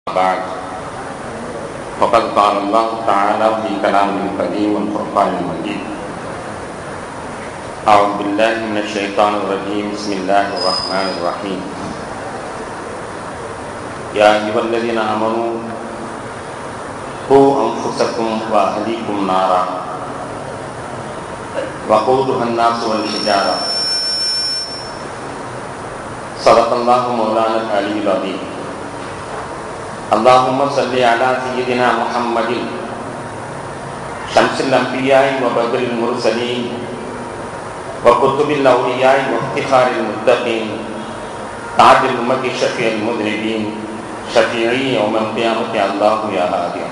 بعد فقد قال الله تعالى في كلامه القديم والفرقان المجيد أعوذ بالله من الشيطان الرجيم بسم الله الرحمن الرحيم يا أيها الذين آمنوا قوا أنفسكم وأهليكم نارا وقودها الناس والحجارة صدق الله مولانا العلي العظيم اللهم صل على سيدنا محمد شمس الأنبياء وبدر المرسلين وكتب الأولياء وافتخار المتقين تاج الأمة شفيع المذنبين شفيعي يوم القيامة الله يا هادي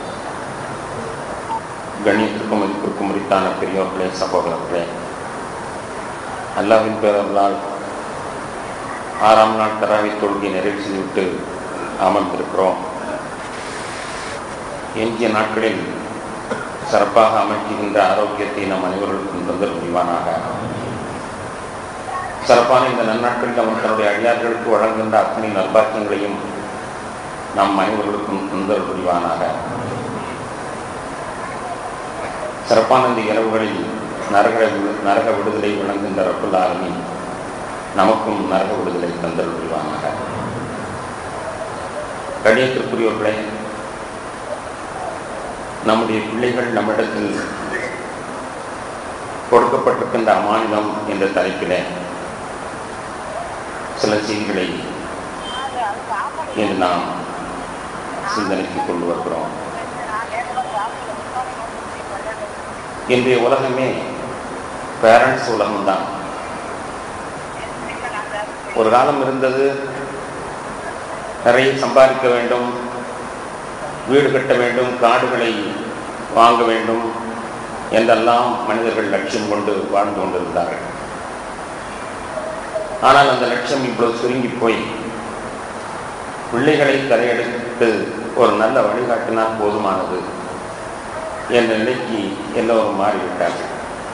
கணியத்திற்கும் மதிப்பிற்கும் உரித்தான பெரியோர்களே சகோதரர்களே அல்லாவின் பேரர்களால் ஆறாம் நாள் தராவி தொழுகை நிறைவு செய்துவிட்டு அமர்ந்திருக்கிறோம் எஞ்சிய நாட்களில் சிறப்பாக அமைக்கின்ற ஆரோக்கியத்தை நம் அனைவர்களுக்கும் தந்தல் முடிவானாக சிறப்பான இந்த நன்னாட்களில் அவன் தன்னுடைய அடியார்களுக்கு வழங்குகின்ற அத்தனை நல்பாக்கியங்களையும் நம் அனைவர்களுக்கும் தந்தல் முடிவானாக சிறப்பான இந்த இரவுகளில் நரக நரக விடுதலை வழங்குகின்ற ரப்புல் ஆலமின் நமக்கும் நரக விடுதலை தந்தல் முடிவானாக கணியத்திற்குரியவர்களே நம்முடைய பிள்ளைகள் நம்மிடத்தில் கொடுக்கப்பட்டிருக்கின்ற அமானிதம் என்ற தலைப்பில் சில செய்திகளை இன்று நாம் சிந்தனைக்கு கொண்டு வருகிறோம் இன்றைய உலகமே பேரண்ட்ஸ் உலகம்தான் ஒரு காலம் இருந்தது நிறைய சம்பாதிக்க வேண்டும் வீடு கட்ட வேண்டும் காடுகளை வாங்க வேண்டும் என்றெல்லாம் மனிதர்கள் லட்சியம் கொண்டு வாழ்ந்து கொண்டிருந்தார்கள் ஆனால் அந்த லட்சியம் இவ்வளவு சுருங்கி போய் பிள்ளைகளை கரையெடுத்து ஒரு நல்ல வழிகாட்டினால் போதுமானது என்ற நிலைக்கு எல்லோரும் மாறிவிட்டார்கள்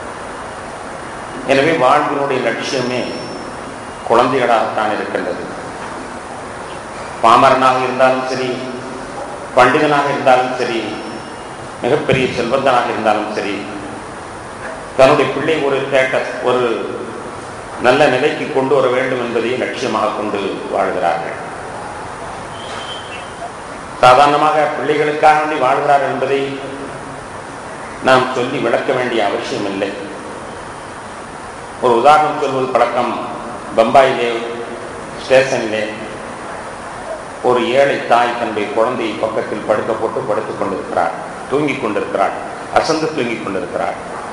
எனவே வாழ்வினுடைய லட்சியமே குழந்தைகளாகத்தான் இருக்கின்றது பாமரனாக இருந்தாலும் சரி பண்டிதனாக இருந்தாலும் சரி மிகப்பெரிய செல்வந்தனாக இருந்தாலும் சரி தன்னுடைய பிள்ளை ஒரு ஸ்டேட்டஸ் ஒரு நல்ல நிலைக்கு கொண்டு வர வேண்டும் என்பதை லட்சியமாக கொண்டு வாழ்கிறார்கள் சாதாரணமாக பிள்ளைகளுக்காக வேண்டி வாழ்கிறார்கள் என்பதை நாம் சொல்லி விளக்க வேண்டிய அவசியம் இல்லை ஒரு உதாரணம் சொல்வது பழக்கம் பம்பாயிலே ஸ்டேஷனிலே ஒரு ஏழை தாய் தன்னுடைய குழந்தையை பக்கத்தில் படுக்க போட்டு படுத்துக் கொண்டிருக்கிறார் தூங்கிக் கொண்டிருக்கிறார் அசந்து தூங்கிக் கொண்டிருக்கிறார்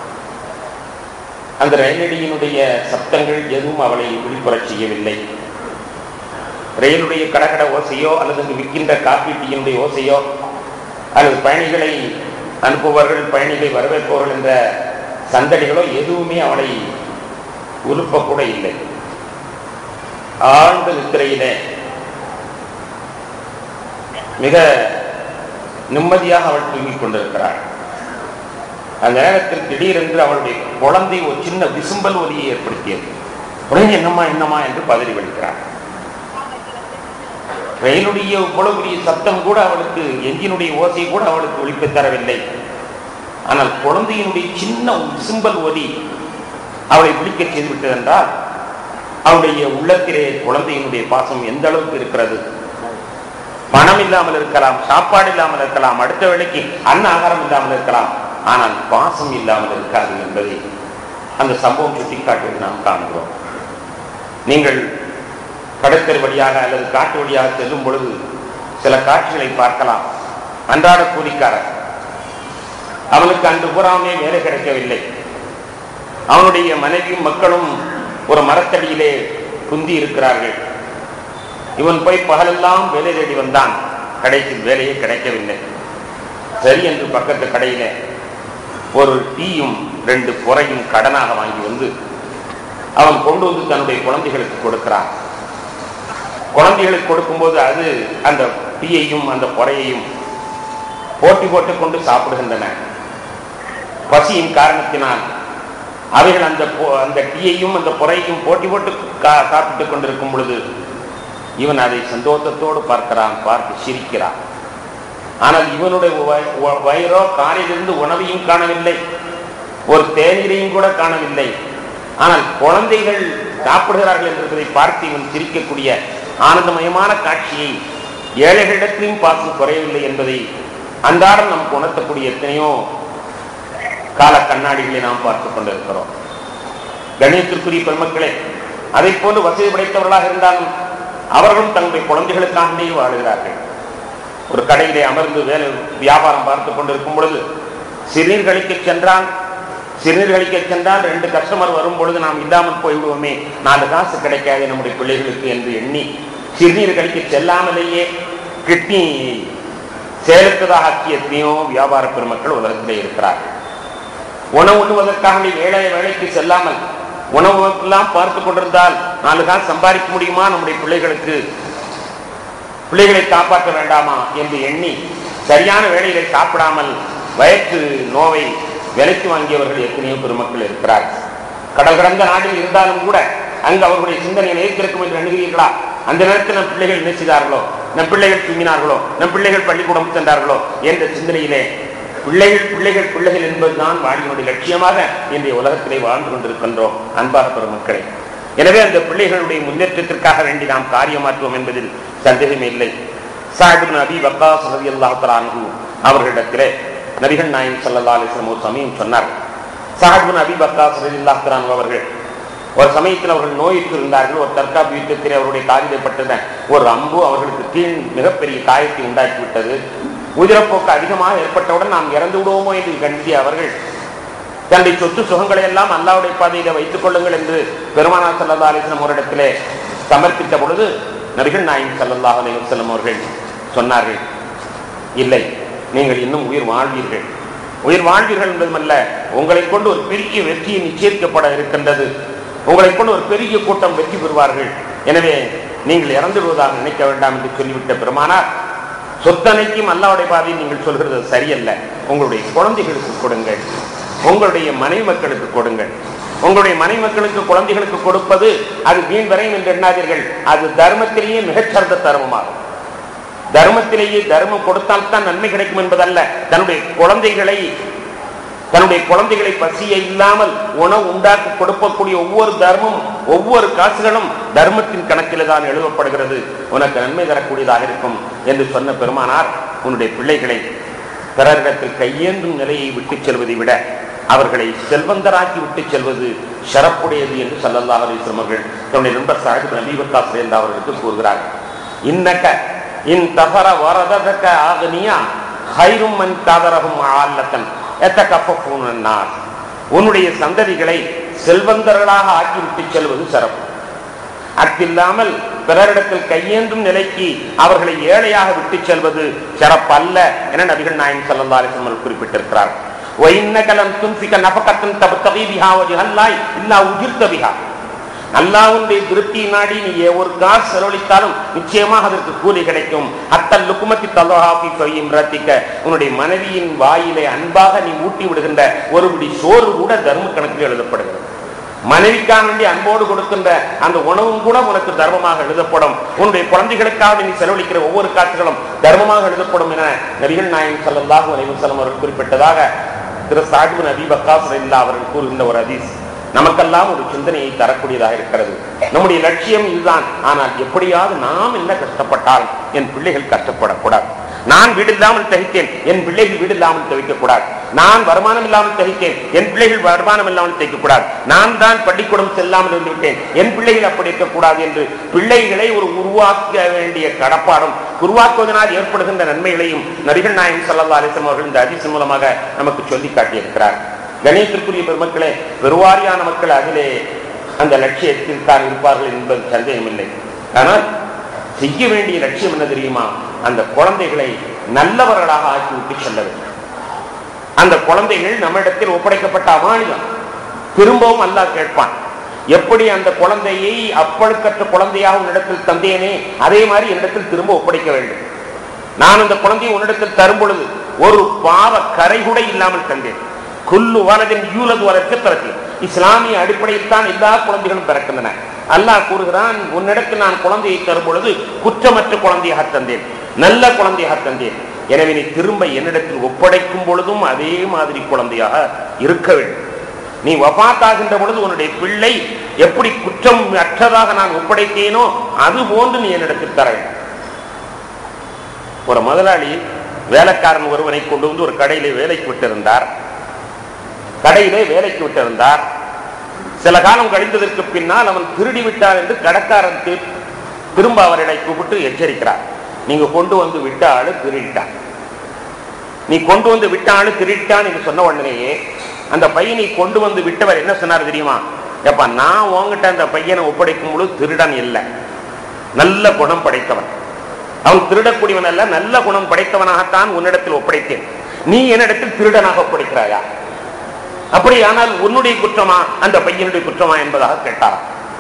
அந்த ரயிலடியினுடைய சப்தங்கள் எதுவும் அவளை விழிப்புறச் செய்யவில்லை ரயிலுடைய கடகட ஓசையோ அல்லது அங்கு விற்கின்ற காப்பி டீயினுடைய ஓசையோ அல்லது பயணிகளை அனுப்புபவர்கள் பயணிகளை வரவேற்பவர்கள் என்ற சந்தடிகளோ எதுவுமே அவளை உருப்பக்கூட இல்லை ஆழ்ந்த நித்திரையிலே மிக நிம்மதியாக அவள் தூங்கிக் கொண்டிருக்கிறாள் அந்த நேரத்தில் திடீரென்று அவளுடைய குழந்தை ஒரு சின்ன விசும்பல் ஒலியை ஏற்படுத்தியது உடனே என்னம்மா என்னம்மா என்று பதறி வலிக்கிறாள் ரயிலுடைய இவ்வளவு பெரிய சத்தம் கூட அவளுக்கு எஞ்சினுடைய ஓசை கூட அவளுக்கு ஒழிப்பு தரவில்லை ஆனால் குழந்தையினுடைய சின்ன விசும்பல் ஒலி அவளை விழிக்க செய்துவிட்டது என்றால் அவளுடைய உள்ளத்திலே குழந்தையினுடைய பாசம் எந்த அளவுக்கு இருக்கிறது பணம் இல்லாமல் இருக்கலாம் சாப்பாடு இல்லாமல் இருக்கலாம் அடுத்த வேளைக்கு அன்ன ஆகாரம் இல்லாமல் இருக்கலாம் ஆனால் பாசம் இல்லாமல் இருக்காது என்பதை அந்த சம்பவம் சுட்டிக்காட்டுவதை நாம் காண்கிறோம் நீங்கள் கடற்கரை வழியாக அல்லது காட்டு வழியாக செல்லும் பொழுது சில காட்சிகளை பார்க்கலாம் அன்றாட கூலிக்காரர் அவனுக்கு அன்று பூராமே வேலை கிடைக்கவில்லை அவனுடைய மனைவியும் மக்களும் ஒரு மரத்தடியிலே குந்தி இருக்கிறார்கள் இவன் போய் பகலெல்லாம் வேலை தேடி வந்தான் கடைசியில் வேலையே கிடைக்கவில்லை சரி என்று பக்கத்து கடையில ஒரு டீயும் ரெண்டு புறையும் கடனாக வாங்கி வந்து அவன் கொண்டு வந்து தன்னுடைய குழந்தைகளுக்கு கொடுக்கிறான் குழந்தைகளுக்கு கொடுக்கும்போது அது அந்த டீயையும் அந்த புறையையும் போட்டி போட்டுக் கொண்டு சாப்பிடுகின்றன பசியின் காரணத்தினால் அவைகள் அந்த பொ- அந்த டீயையும் அந்த புறையையும் போட்டி போட்டு கா- சாப்பிட்டுக் கொண்டிருக்கும் பொழுது இவன் அதை சந்தோஷத்தோடு பார்க்கிறான் பார்த்து சிரிக்கிறான் ஆனால் இவனுடைய வ- வ- வயிறோ காலையிலிருந்து உணவையும் காணவில்லை ஒரு தேநீரையும் கூட காணவில்லை ஆனால் குழந்தைகள் சாப்பிடுகிறார்கள் என்பதை பார்த்து இவன் சிரிக்கக்கூடிய ஆனந்தமயமான காட்சியை ஏழைகளிடத்திலும் பார்க்கும் குறையவில்லை என்பதை அன்றாடம் நமக்கு உணர்த்தக்கூடிய எத்தனையோ கால கண்ணாடிகளை நாம் பார்த்துக் கொண்டிருக்கிறோம் கணியத்திற்குரிய பெருமக்களே அதை போன்று வசதி படைத்தவர்களாக இருந்தாலும் அவர்களும் தங்களுடைய குழந்தைகளுக்காகவே வாழுகிறார்கள் ஒரு கடையிலே அமர்ந்து வேலை வியாபாரம் பார்த்து கொண்டிருக்கும் பொழுது சிறுநீர் கழிக்க சென்றான் சிறுநீர் கழிக்க சென்றால் ரெண்டு கஸ்டமர் வரும் பொழுது நாம் இல்லாமல் போய்விடுவோமே நாலு காசு கிடைக்காது நம்முடைய பிள்ளைகளுக்கு என்று எண்ணி சிறுநீர் கழிக்க செல்லாமலேயே கிட்னி செயலுக்கதாக ஆக்கிய எத்தனையோ வியாபார பெருமக்கள் உலகத்திலே இருக்கிறார்கள் உணவு உண்ணுவதற்காக நீ வேலை வேலைக்கு செல்லாமல் உணவுக்கெல்லாம் பார்த்து கொண்டிருந்தால் நாலு காசு சம்பாதிக்க முடியுமா நம்முடைய பிள்ளைகளுக்கு பிள்ளைகளை காப்பாற்ற வேண்டாமா என்று எண்ணி சரியான வேளையிலே சாப்பிடாமல் வயிற்று நோவை விலைக்கு வாங்கியவர்கள் எத்தனையோ பெருமக்கள் இருக்கிறார்கள் கடல் கடந்த நாட்டில் இருந்தாலும் கூட அங்கு அவர்களுடைய சிந்தனை நிலைத்திருக்கும் என்று எண்ணுகிறீர்களா அந்த நேரத்தில் நம் பிள்ளைகள் என்ன செய்தார்களோ நம் பிள்ளைகள் தூங்கினார்களோ நம் பிள்ளைகள் பள்ளிக்கூடம் சென்றார்களோ என்ற சிந்தனையிலே பிள்ளைகள் பிள்ளைகள் பிள்ளைகள் என்பதுதான் வாழ்வினுடைய லட்சியமாக இன்றைய உலகத்திலே வாழ்ந்து கொண்டிருக்கின்றோம் அன்பாக பெருமக்களே எனவே அந்த பிள்ளைகளுடைய முன்னேற்றத்திற்காக வேண்டி நாம் காரியமாற்றுவோம் என்பதில் சந்தேகமே இல்லை சாஹிபின் அபி வக்கா சலதி அல்லாஹு அவர்களிடத்திலே நபிகள் நாயகம் சல்லா அலிஸ்லாம் ஒரு சமயம் சொன்னார் சாஹிபின் அபி வக்கா சலதி அல்லாஹு அவர்கள் ஒரு சமயத்தில் அவர்கள் நோயிட்டு இருந்தார்கள் ஒரு தற்காப்பு யுத்தத்தில் அவருடைய காரியப்பட்டத ஒரு அம்பு அவர்களுக்கு கீழ் மிகப்பெரிய காயத்தை உண்டாக்கி விட்டது உதிரப்போக்கு அதிகமாக ஏற்பட்டவுடன் நாம் இறந்து விடுவோமோ என்று கண்டிய அவர்கள் தன்னுடைய சொத்து சுகங்களை எல்லாம் அல்லாவுடைய பாதையில வைத்துக் கொள்ளுங்கள் என்று பெருமானா சல்லா அலிஸ்லம் ஒரு இடத்திலே சமர்ப்பித்த பொழுது நபிகள் நாயகம் சல்லல்லாஹ் அலிவசல்லம் அவர்கள் சொன்னார்கள் இல்லை நீங்கள் இன்னும் உயிர் வாழ்வீர்கள் உயிர் வாழ்வீர்கள் என்பதுமல்ல உங்களை கொண்டு ஒரு பெரிய வெற்றியை நிச்சயிக்கப்பட இருக்கின்றது உங்களை கொண்டு ஒரு பெரிய கூட்டம் வெற்றி பெறுவார்கள் எனவே நீங்கள் இறந்து விடுவதாக நினைக்க வேண்டாம் என்று சொல்லிவிட்ட பெருமானார் சொத்தனைக்கும் அல்லாவுடைய பாதையில் நீங்கள் சொல்கிறது சரியல்ல உங்களுடைய குழந்தைகளுக்கு கொடுங்கள் உங்களுடைய மனைவி மக்களுக்கு கொடுங்கள் உங்களுடைய மனைவி மக்களுக்கு குழந்தைகளுக்கு கொடுப்பது அது வீண் வரையும் என்று எண்ணாதீர்கள் அது தர்மத்திலேயே மிகச்சிறந்த தர்மமாகும் தர்மத்திலேயே தர்மம் கொடுத்தால் தான் நன்மை கிடைக்கும் என்பதல்ல தன்னுடைய குழந்தைகளை தன்னுடைய குழந்தைகளை பசிய இல்லாமல் உணவு உண்டாக்கி கொடுக்கக்கூடிய ஒவ்வொரு தர்மம் ஒவ்வொரு காசுகளும் தர்மத்தின் கணக்கில் தான் எழுதப்படுகிறது உனக்கு நன்மை தரக்கூடியதாக இருக்கும் என்று சொன்ன பெருமானார் உன்னுடைய பிள்ளைகளை பிறரிடத்தில் கையேந்தும் நிலையை விட்டுச் செல்வதை விட அவர்களை செல்வந்தராக்கி விட்டுச் செல்வது சிறப்புடையது என்று சல்லல்லாஹ் அலிஸ்லம் அவர்கள் தன்னுடைய நண்பர் சாஹிப் நபீபக்கா சேர்ந்த அவர்களுக்கு கூறுகிறார்கள் இன்னக்க இன் தகர வரதக்க ஆகனியா ஹைரும் மன் காதரகும் ஆல்லத்தன் எத்தக்கப்பூனார் உன்னுடைய சந்ததிகளை செல்வந்தர்களாக ஆக்கிவிட்டு செல்வது சிறப்பு அத்தில்லாமல் பிறரிடத்தில் கையேந்தும் நிலைக்கு அவர்களை ஏழையாக விட்டுச் செல்வது சிறப்பல்ல என நபிகள் நாயகம் சல்லா அலிஸ்லம் குறிப்பிட்டிருக்கிறார் ஒயின்னகலம் துன்பிக்க நபக்கத்தின் தபத்தகை பிஹா வஜுஹல்லாய் இல்லா உஜிர்த்த பிஹா அல்லாவுடைய திருப்தி நாடி நீ ஒரு காசு செலவழித்தாலும் நிச்சயமாக அதற்கு கூலி கிடைக்கும் அத்தல் லுக்குமத்தி தலோஹாபி பையும் ரத்திக்க உன்னுடைய மனைவியின் வாயிலை அன்பாக நீ ஊட்டி விடுகின்ற ஒரு பிடி சோறு கூட தர்ம கணக்கில் எழுதப்படுகிறது மனைவிக்காக வேண்டி அன்போடு கொடுக்கின்ற அந்த உணவும் கூட உனக்கு தர்மமாக எழுதப்படும் உன்னுடைய குழந்தைகளுக்காக நீ செலவழிக்கிற ஒவ்வொரு காட்சிகளும் தர்மமாக எழுதப்படும் என நபிகள் நாயகம் சல்லாஹூ அலைவசலம் அவர்கள் குறிப்பிட்டதாக திரு சாஹிப் நபி பக்காஸ் இல்லா அவர்கள் கூறுகின்ற ஒரு அதீஸ் நமக்கெல்லாம் ஒரு சிந்தனையை தரக்கூடியதாக இருக்கிறது நம்முடைய லட்சியம் இதுதான் ஆனால் எப்படியாவது நாம் என்ன கஷ்டப்பட்டால் என் பிள்ளைகள் கஷ்டப்படக்கூடாது நான் வீடு இல்லாமல் தகித்தேன் என் பிள்ளைகள் வீடு இல்லாமல் தவிக்கக்கூடாது நான் வருமானம் இல்லாமல் தகித்தேன் என் பிள்ளைகள் வருமானம் இல்லாமல் தைக்கக்கூடாது நான் தான் பள்ளிக்கூடம் செல்லாமல் இருந்து விட்டேன் என் பிள்ளைகள் அப்படி இருக்கக்கூடாது என்று பிள்ளைகளை ஒரு உருவாக்க வேண்டிய கடப்பாடும் உருவாக்குவதனால் ஏற்படுகின்ற நன்மைகளையும் நபிகள் நாயகம் சல்லா அலிஸ்லாம் அவர்கள் இந்த அதிசயம் மூலமாக நமக்கு சொல்லி காட்டியிருக்கிறார் கணேசத்திற்குரிய பெருமக்களே பெருவாரியான மக்கள் அதிலே அந்த லட்சியத்தில் தான் இருப்பார்கள் என்பது சந்தேகமில்லை ஆனால் செய்ய வேண்டிய லட்சியம் என்ன தெரியுமா அந்த குழந்தைகளை நல்லவர்களாக ஆக்கிவிட்டு செல்ல வேண்டும் அந்த குழந்தைகள் நம்மிடத்தில் ஒப்படைக்கப்பட்ட அமானிதம் திரும்பவும் அல்லாஹ் கேட்பான் எப்படி அந்த குழந்தையை அப்பழுக்கற்ற குழந்தையாக உன்னிடத்தில் தந்தேனே அதே மாதிரி என்னிடத்தில் திரும்ப ஒப்படைக்க வேண்டும் நான் அந்த குழந்தையை உன்னிடத்தில் தரும் பொழுது ஒரு பாவ கரை கூட இல்லாமல் தந்தேன் குல்லு வலதின் யூலது வளர்க்க பிறகு இஸ்லாமிய அடிப்படையில் தான் எல்லா குழந்தைகளும் பிறக்கின்றன அல்லாஹ் கூறுகிறான் உன்னிடத்தில் நான் குழந்தையை தரும் பொழுது குற்றமற்ற குழந்தையாக தந்தேன் நல்ல குழந்தையாக தந்தேன் எனவே நீ திரும்ப என்னிடத்தில் ஒப்படைக்கும் பொழுதும் அதே மாதிரி குழந்தையாக இருக்க வேண்டும் நீ வபாத்தாகின்ற பொழுது உன்னுடைய பிள்ளை எப்படி குற்றம் அற்றதாக நான் ஒப்படைத்தேனோ அது போன்று நீ என்னிடத்தில் தர வேண்டும் ஒரு முதலாளி வேலைக்காரன் ஒருவனை கொண்டு வந்து ஒரு கடையிலே வேலைக்கு விட்டிருந்தார் கடையிலே வேலைக்கு விட்டிருந்தார் சில காலம் கழிந்ததற்கு பின்னால் அவன் திருடி விட்டான் என்று கடைக்காரன் தி- திரும்ப அவர்களை கூப்பிட்டு எச்சரிக்கிறார் நீங்க கொண்டு வந்து விட்ட ஆளு திருடிட்டான் நீ கொண்டு வந்து விட்ட ஆளு திருடிட்டான் என்று சொன்ன உடனேயே அந்த பையனை கொண்டு வந்து விட்டவர் என்ன சொன்னார் தெரியுமா எப்ப நான் உன்கிட்ட அந்த பையனை ஒப்படைக்கும் பொழுது திருடன் இல்லை நல்ல குணம் படைத்தவன் அவன் திருடக்கூடியவன் அல்ல நல்ல குணம் படைத்தவனாகத்தான் உன்னிடத்தில் ஒப்படைத்தேன் நீ என்னிடத்தில் திருடனாக ஒப்படைக்கிறாயா அப்படியானால் உன்னுடைய குற்றமா அந்த பையனுடைய குற்றமா என்பதாக கேட்டாராம்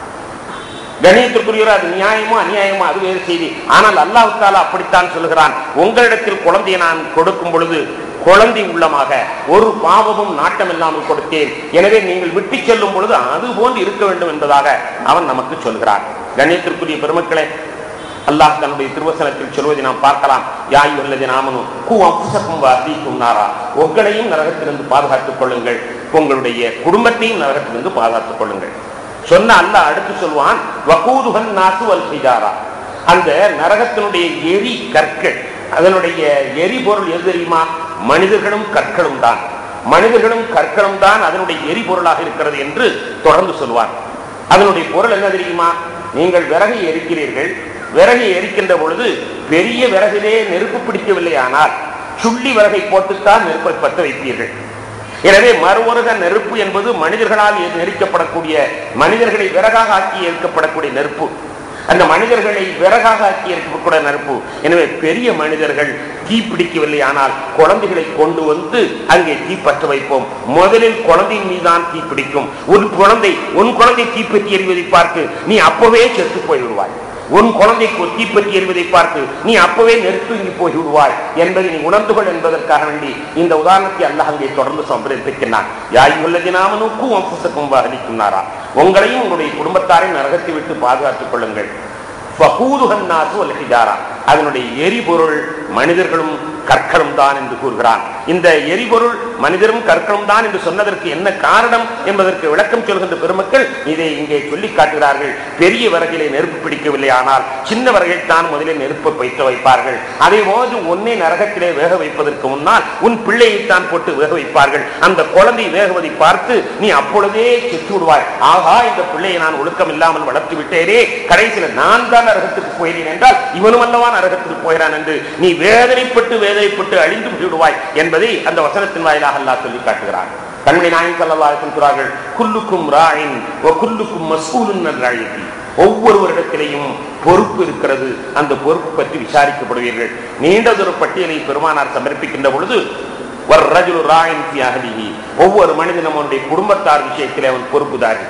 கணியத்திற்குரியவர் அது நியாயமோ அநியாயமோ அது வேறு செய்தி ஆனால் அல்லாஹ் தாலா அப்படித்தான் சொல்கிறான் உங்களிடத்தில் குழந்தையை நான் கொடுக்கும் பொழுது குழந்தை உள்ளமாக ஒரு பாவமும் நாட்டம் இல்லாமல் கொடுத்தேன் எனவே நீங்கள் விட்டு செல்லும் பொழுது அது போன்று இருக்க வேண்டும் என்பதாக அவன் நமக்கு சொல்கிறான் கணியத்திற்குரிய பெருமக்களே அல்லாஹ் தன்னுடைய திருவசனத்தில் சொல்வதை நாம் பார்க்கலாம் யாய் உள்ளது நாமனும் கூவம் புசக்கும் வாசிக்கும் நாரா உங்களையும் நரகத்திலிருந்து பாதுகாத்துக் கொள்ளுங்கள் உங்களுடைய குடும்பத்தையும் நரகத்திலிருந்து பாதுகாத்துக் கொள்ளுங்கள் சொன்ன அல்லாஹ் அடுத்து சொல்வான் வகூதுகன் நாசு வல் ஹிஜாரா அந்த நரகத்தினுடைய எரி கற்கள் அதனுடைய எரிபொருள் எது தெரியுமா மனிதர்களும் கற்களும் தான் மனிதர்களும் கற்களும் தான் அதனுடைய எரிபொருளாக இருக்கிறது என்று தொடர்ந்து சொல்வார் அதனுடைய பொருள் என்ன தெரியுமா நீங்கள் விறகை எரிக்கிறீர்கள் விறகை எரிக்கின்ற பொழுது பெரிய விறகிலே நெருப்பு பிடிக்கவில்லை ஆனால் சுள்ளி விறகை போட்டுத்தான் நெருப்பை பற்ற வைப்பீர்கள் எனவே மறுவருக நெருப்பு என்பது மனிதர்களால் நெருக்கப்படக்கூடிய மனிதர்களை விறகாக ஆக்கி எரிக்கப்படக்கூடிய நெருப்பு அந்த மனிதர்களை விறகாக ஆக்கி இருக்கக்கூடிய நெருப்பு எனவே பெரிய மனிதர்கள் தீ பிடிக்கவில்லை ஆனால் குழந்தைகளை கொண்டு வந்து அங்கே தீ பற்ற வைப்போம் முதலில் குழந்தையின் மீதான் தீ பிடிக்கும் உன் குழந்தை உன் குழந்தை தீப்பற்றி எறிவதை பார்த்து நீ அப்பவே செத்து போய்விடுவாய் உன் குழந்தைக்கு ஒரு தீப்பற்றி எறிவதை பார்த்து நீ அப்பவே நெருங்கி போய் விடுவாய் என்பதை நீ உணர்ந்து கொள் என்பதற்காக வேண்டி இந்த உதாரணத்தை அல்லாஹ் அங்கே தொடர்ந்து சம்பிரதிக்கின்றான் யாய் உள்ளது நாமனுக்கும் அம்புசக்கும் வகலிக்குன்னாரா உங்களையும் உங்களுடைய குடும்பத்தாரையும் நரகத்தை விட்டு பாதுகாத்துக் கொள்ளுங்கள் ஃபகூதுஹன்னாசு வல் ஹிஜாரா. அதனுடைய எரிபொருள் மனிதர்களும் கற்களும் தான் என்று கூறுகிறான் இந்த எரிபொருள் மனிதரும் கற்களும் தான் என்று சொன்னதற்கு என்ன காரணம் என்பதற்கு விளக்கம் சொல்கின்ற பெருமக்கள் இதை இங்கே சொல்லி காட்டுகிறார்கள் பெரிய விறகிலே நெருப்பு பிடிக்கவில்லை ஆனால் சின்ன விறகில் தான் முதலில் நெருப்பை வைத்து வைப்பார்கள் அதே போது உன்னை நரகத்திலே வேக வைப்பதற்கு முன்னால் உன் பிள்ளையை தான் போட்டு வேக வைப்பார்கள் அந்த குழந்தை வேகுவதை பார்த்து நீ அப்பொழுதே செத்து விடுவாய் ஆகா இந்த பிள்ளையை நான் ஒழுக்கம் இல்லாமல் வளர்த்து விட்டேனே கடைசியில் நான் தான் நரகத்துக்கு போகிறேன் என்றால் இவனும் அல்லவா நரகத்துக்கு போகிறான் என்று நீ வேதனைப்பட்டு வேதனைப்பட்டு அழிந்து விடுவாய் என்பதை அந்த வசனத்தின் வாயிலாக அல்லாஹ் சொல்லி காட்டுகிறார் கண்மணி நாயன் சல்லா சொல்கிறார்கள் குல்லுக்கும் ராயின் ஓ குல்லுக்கும் மசூலுன் ராயத்தி ஒவ்வொருவரிடத்திலேயும் பொறுப்பு இருக்கிறது அந்த பொறுப்பு பற்றி விசாரிக்கப்படுவீர்கள் நீண்டதொரு பட்டியலை பெருமானார் சமர்ப்பிக்கின்ற பொழுது வர்ரஜுலு ராயின் ஃபி அஹ்லிஹி. ஒவ்வொரு மனிதனும் அவனுடைய குடும்பத்தார் விஷயத்திலே அவன் பொறுப்புதாரி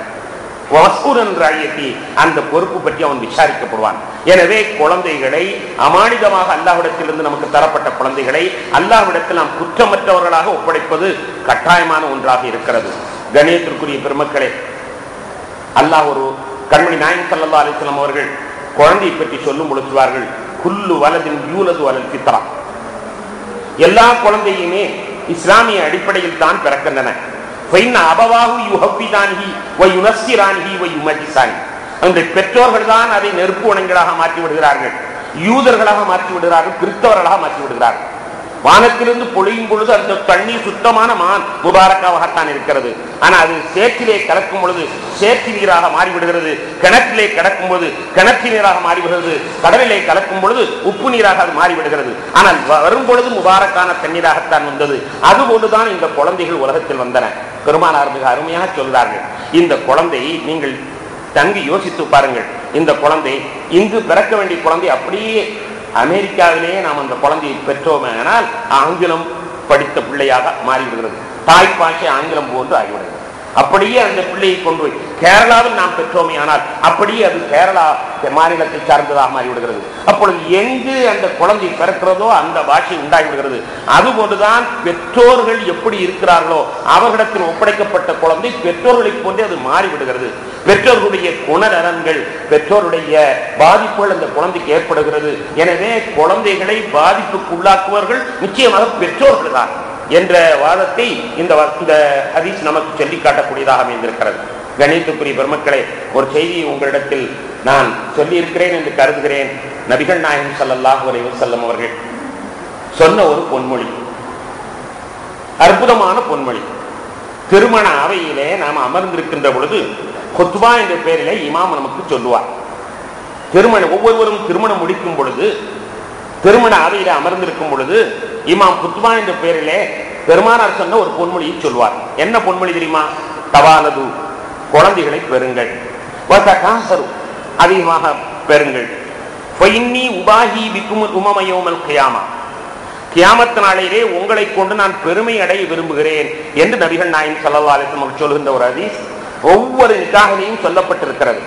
வசூரன் ராயத்தி அந்த பொறுப்பு பற்றி அவன் விசாரிக்கப்படுவான் எனவே குழந்தைகளை அமானிதமாக அல்லாஹ்விடத்திலிருந்து நமக்கு தரப்பட்ட குழந்தைகளை அல்லாஹ்விடத்தில் நாம் குற்றமற்றவர்களாக ஒப்படைப்பது கட்டாயமான ஒன்றாக இருக்கிறது கணியத்திற்குரிய பெருமக்களே அல்லாஹ் ஒரு கண்மணி நாயன் சல்லா அலிஸ்லாம் அவர்கள் குழந்தையை பற்றி சொல்லும் பொழுதுவார்கள் குல்லு வலதின் யூலது வலல் பித்ரா எல்லா குழந்தையுமே இஸ்லாமிய அடிப்படையில் தான் பிறக்கின்றன فإن أبواه يهودانه وينصرانه ويمجسانه அந்த பெற்றோர்கள் தான் அதை நெருப்பு உணங்களாக மாற்றி விடுகிறார்கள் யூதர்களாக மாற்றி விடுகிறார்கள் கிறிஸ்தவர்களாக மாற்றி விடுகிறார்கள் வானத்திலிருந்து பொழியும் பொழுது அந்த தண்ணீர் சுத்தமான மான் முபாரக்காகத்தான் இருக்கிறது ஆனா அது சேற்றிலே கலக்கும் பொழுது சேற்று நீராக மாறிவிடுகிறது கிணற்றிலே கிடக்கும் போது கிணற்று நீராக மாறிவிடுகிறது கடலிலே கலக்கும் பொழுது உப்பு நீராக அது மாறிவிடுகிறது ஆனால் வ- வரும் பொழுது முபாரக்கான தண்ணீராகத்தான் வந்தது அதுபோன்றுதான் இந்த குழந்தைகள் உலகத்தில் வந்தன பெருமானார் மிக அருமையாக சொல்கிறார்கள் இந்த குழந்தையை நீங்கள் தங்கி யோசித்து பாருங்கள் இந்த குழந்தை இங்கு பிறக்க வேண்டிய குழந்தை அப்படியே அமெரிக்காவிலேயே நாம் அந்த குழந்தையை பெற்றோமேனால் ஆங்கிலம் படித்த பிள்ளையாக மாறிவிடுகிறது தாய் பாஷை ஆங்கிலம் போன்று ஆகிவிடுகிறது அப்படியே அந்த பிள்ளையை கொண்டு போய் கேரளாவில் நாம் பெற்றோமே ஆனால் அப்படியே அது கேரளா மாநிலத்தை சார்ந்ததாக மாறிவிடுகிறது அப்பொழுது எங்கு அந்த குழந்தை பிறக்கிறதோ அந்த பாஷை உண்டாகிவிடுகிறது அதுபோன்றுதான் பெற்றோர்கள் எப்படி இருக்கிறார்களோ அவர்களிடத்தில் ஒப்படைக்கப்பட்ட குழந்தை பெற்றோர்களைப் போன்றே அது மாறிவிடுகிறது பெற்றோர்களுடைய குணநலன்கள் பெற்றோருடைய பாதிப்புகள் அந்த குழந்தைக்கு ஏற்படுகிறது எனவே குழந்தைகளை பாதிப்புக்கு உள்ளாக்குவர்கள் நிச்சயமாக பெற்றோர்கள் தான் என்ற வாதத்தை இந்த வ- இந்த ஹதீஸ் நமக்கு சொல்லி காட்டக்கூடியதாக அமைந்திருக்கிறது கணித்துக்குரிய பெருமக்களே ஒரு செய்தியை உங்களிடத்தில் நான் சொல்லியிருக்கிறேன் என்று கருதுகிறேன் நபிகள் நாயகம் ஸல்லல்லாஹு அலைஹி வஸல்லம் அவர்கள் சொன்ன ஒரு பொன்மொழி அற்புதமான பொன்மொழி திருமண அவையிலே நாம் அமர்ந்திருக்கின்ற பொழுது கொத்துபா என்ற பெயரிலே இமாம் நமக்கு சொல்லுவார் திருமணம் ஒவ்வொருவரும் திருமணம் முடிக்கும் பொழுது திருமண அவையில அமர்ந்திருக்கும் பொழுது இமாம் குத்பா என்ற பெயரிலே பெருமானார் சொன்ன ஒரு பொன்மொழியை சொல்வார் என்ன பொன்மொழி தெரியுமா தவாலது குழந்தைகளை பெறுங்கள் வசகாசரு அதிகமாக பெறுங்கள் ஃபைன்னி உபாஹி பிக்கும் உமமயோமல் கியாமா கியாமத் நாளிலே உங்களை கொண்டு நான் பெருமை அடைய விரும்புகிறேன் என்று நபிகள் நாயன் சல்லா அலிஸ்லம் சொல்கின்ற ஒரு ஹதீஸ் ஒவ்வொரு நிக்காகிலையும் சொல்லப்பட்டிருக்கிறது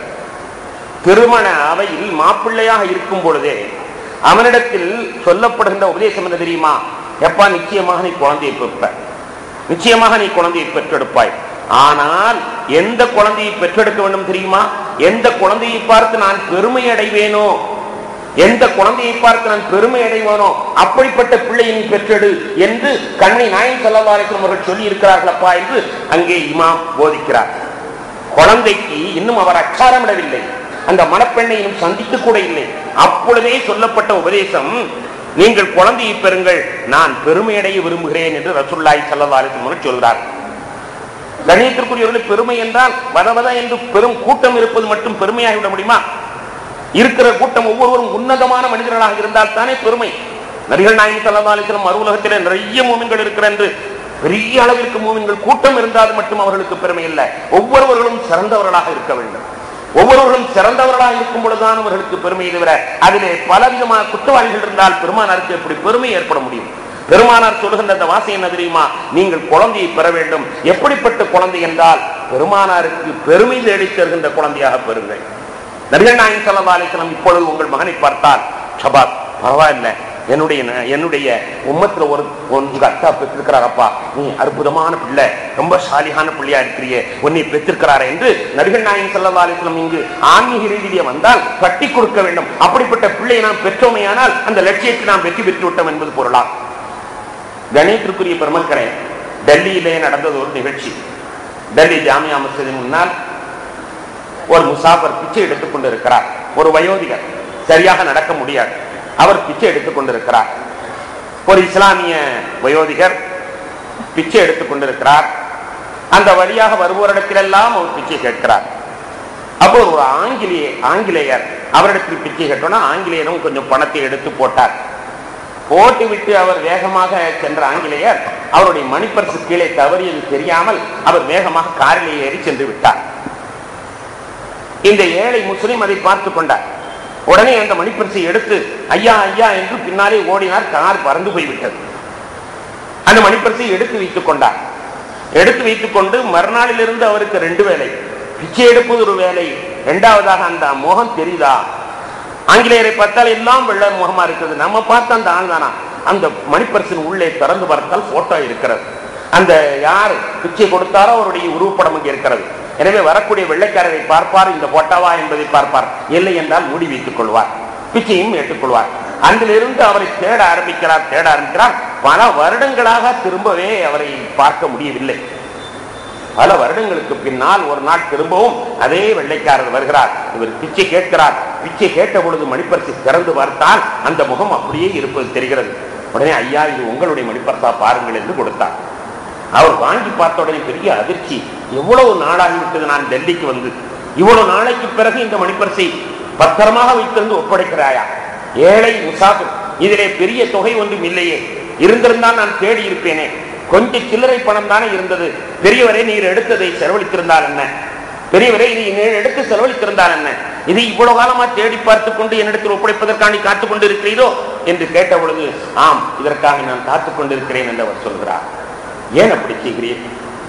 திருமண அவையில் மாப்பிள்ளையாக இருக்கும் பொழுதே அவனிடத்தில் சொல்லப்படுகின்ற உபதேசம் என்ன தெரியுமா எப்பா நிச்சயமாக நீ குழந்தையை பெற்ப நிச்சயமாக நீ குழந்தையை பெற்றெடுப்பாய் ஆனால் எந்த குழந்தையை பெற்றெடுக்க வேண்டும் தெரியுமா எந்த குழந்தையை பார்த்து நான் பெருமை அடைவேனோ எந்த குழந்தையை பார்த்து நான் பெருமை அடைவானோ அப்படிப்பட்ட பிள்ளையை நீ பெற்றெடு என்று கண்ணை நாயன் செல்லவாரிக்கும் அவர்கள் சொல்லி இருக்கிறார்களப்பா என்று அங்கே இமாம் போதிக்கிறார் குழந்தைக்கு இன்னும் அவர் அச்சாரமிடவில்லை அந்த மணப்பெண்ணை இன்னும் சந்தித்து கூட இல்லை அப்பொழுதே சொல்லப்பட்ட உபதேசம் நீங்கள் குழந்தையை பெறுங்கள் நான் பெருமையடைய விரும்புகிறேன் என்று ரசூல்லாய் சல்லல்லாஹு சொல்கிறார் கணியத்திற்குரியவர்கள் பெருமை என்றால் வதவத என்று பெரும் கூட்டம் இருப்பது மட்டும் பெருமையாகிவிட முடியுமா இருக்கிற கூட்டம் ஒவ்வொருவரும் உன்னதமான மனிதர்களாக இருந்தால் தானே பெருமை நபிகள் நாயகம் சல்லா அலிஸ்லம் மறு உலகத்திலே நிறைய மூமின்கள் இருக்கிற என்று பெரிய அளவிற்கு மூமின்கள் கூட்டம் இருந்தால் மட்டும் அவர்களுக்கு பெருமை இல்லை ஒவ்வொருவர்களும் சிறந்தவர்களாக இருக்க வேண்டும் ஒவ்வொருவரும் சிறந்தவர்களாக இருக்கும் பொழுதுதான் அவர்களுக்கு பெருமை தவிர அதிலே பலவிதமான குற்றவாளிகள் இருந்தால் பெருமானாருக்கு எப்படி பெருமை ஏற்பட முடியும் பெருமானார் சொல்லுகின்ற அந்த வாசை என்ன தெரியுமா நீங்கள் குழந்தையை பெற வேண்டும் எப்படிப்பட்ட குழந்தை என்றால் பெருமானாருக்கு பெருமை தேடித் தருகின்ற குழந்தையாக பெறுங்கள் நபிகள் நாயகம் ஸல்லல்லாஹு அலைஹி வஸல்லம் இப்பொழுது உங்கள் மகனை பார்த்தால் ஷபாத் பரவாயில்ல என்னுடைய ந- என்னுடைய உம்மத்துல ஒரு உங்க அத்தா பெற்றிருக்கிறாரப்பா நீ அற்புதமான பிள்ளை ரொம்ப சாலிகான பிள்ளையா இருக்கிறியே உன்னை பெற்றிருக்கிறாரே என்று நபிகள் நாயகம் ஸல்லல்லாஹு அலைஹி வஸல்லம் இங்கு ஆன்மீக ரீதியிலே வந்தால் கட்டி கொடுக்க வேண்டும் அப்படிப்பட்ட பிள்ளையை நாம் பெற்றோமையானால் அந்த லட்சியத்தை நாம் வெற்றி பெற்று விட்டோம் என்பது பொருளா கணேத்திற்குரிய பெருமக்களே டெல்லியிலே நடந்தது ஒரு நிகழ்ச்சி டெல்லி ஜாமியா மஸ்ஜிதின் முன்னால் ஒரு முசாஃபர் பிச்சை எடுத்துக் கொண்டிருக்கிறார் ஒரு வயோதிகர் சரியாக நடக்க முடியாது அவர் பிச்சை எடுத்துக் கொண்டிருக்கிறார் ஒரு இஸ்லாமிய வயோதிகர் பிச்சை எடுத்துக் கொண்டிருக்கிறார் அந்த வழியாக வருவோரிடத்திலெல்லாம் அவர் பிச்சை கேட்கிறார் அப்போ ஒரு ஆங்கிலேய ஆங்கிலேயர் அவரிடத்தில் பிச்சை கேட்டோன்னா ஆங்கிலேயரும் கொஞ்சம் பணத்தை எடுத்து போட்டார் போட்டு விட்டு அவர் வேகமாக சென்ற ஆங்கிலேயர் அவருடைய மணிப்பரிசு கீழே தவறியது தெரியாமல் அவர் வேகமாக காரிலே ஏறி சென்று விட்டார் இந்த ஏழை முஸ்லிம் அதை பார்த்து கொண்டார் உடனே அந்த மணிப்பரிசை எடுத்து ஐயா ஐயா என்று பின்னாலே ஓடினார் கார் பறந்து போய்விட்டது அந்த மணிப்பரிசை எடுத்து வைத்துக் கொண்டார் எடுத்து வைத்துக் கொண்டு மறுநாளிலிருந்து அவருக்கு ரெண்டு வேலை பிச்சை எடுப்பது ஒரு வேலை இரண்டாவதாக அந்த முகம் தெரியுதா ஆங்கிலேயரை பார்த்தால் எல்லாம் வெள்ள முகமா இருக்குது நம்ம பார்த்த அந்த ஆள் தானா அந்த மணிப்பரிசின் உள்ளே திறந்து பார்த்தால் போட்டோ இருக்கிறது அந்த யார் பிச்சை கொடுத்தாரோ அவருடைய உருவப்படம் அங்கே இருக்கிறது எனவே வரக்கூடிய வெள்ளைக்காரரை பார்ப்பார் இந்த போட்டாவா என்பதை பார்ப்பார் இல்லை என்றால் மூடி வைத்துக் கொள்வார் பிச்சையும் ஏற்றுக்கொள்வார் அன்றிலிருந்து அவரை தேட ஆரம்பிக்கிறார் தேட ஆரம்பிக்கிறார் பல வருடங்களாக திரும்பவே அவரை பார்க்க முடியவில்லை பல வருடங்களுக்கு பின்னால் ஒரு நாள் திரும்பவும் அதே வெள்ளைக்காரர் வருகிறார் இவர் பிச்சை கேட்கிறார் பிச்சை கேட்ட பொழுது மணிப்பரிசு திறந்து பார்த்தால் அந்த முகம் அப்படியே இருப்பது தெரிகிறது உடனே ஐயா இது உங்களுடைய மணிப்பரிசா பாருங்கள் என்று கொடுத்தார் அவர் வாங்கி பார்த்த உடனே பெரிய அதிர்ச்சி எவ்வளவு நாளாகிவிட்டது நான் டெல்லிக்கு வந்து இவ்வளவு நாளைக்கு பிறகு இந்த மணிப்பரிசை பத்திரமாக வைத்திருந்து ஒப்படைக்கிறாயா ஏழை முசாஃபிர் இதிலே பெரிய தொகை ஒன்றும் இல்லையே இருந்திருந்தால் நான் தேடி இருப்பேனே கொஞ்சம் சில்லறை பணம் தானே இருந்தது பெரியவரே நீர் எடுத்ததை செலவழித்திருந்தால் என்ன பெரியவரே இதை நீர் எடுத்து செலவழித்திருந்தால் என்ன இதை இவ்வளவு காலமா தேடி பார்த்துக் கொண்டு என்னிடத்தில் ஒப்படைப்பதற்காக நீ காத்துக் கொண்டு இருக்கிறீரோ என்று கேட்ட பொழுது ஆம் இதற்காக நான் காத்துக் கொண்டிருக்கிறேன் என்று அவர் சொல்கிறார் ஏன் அப்படி செய்கிறீர்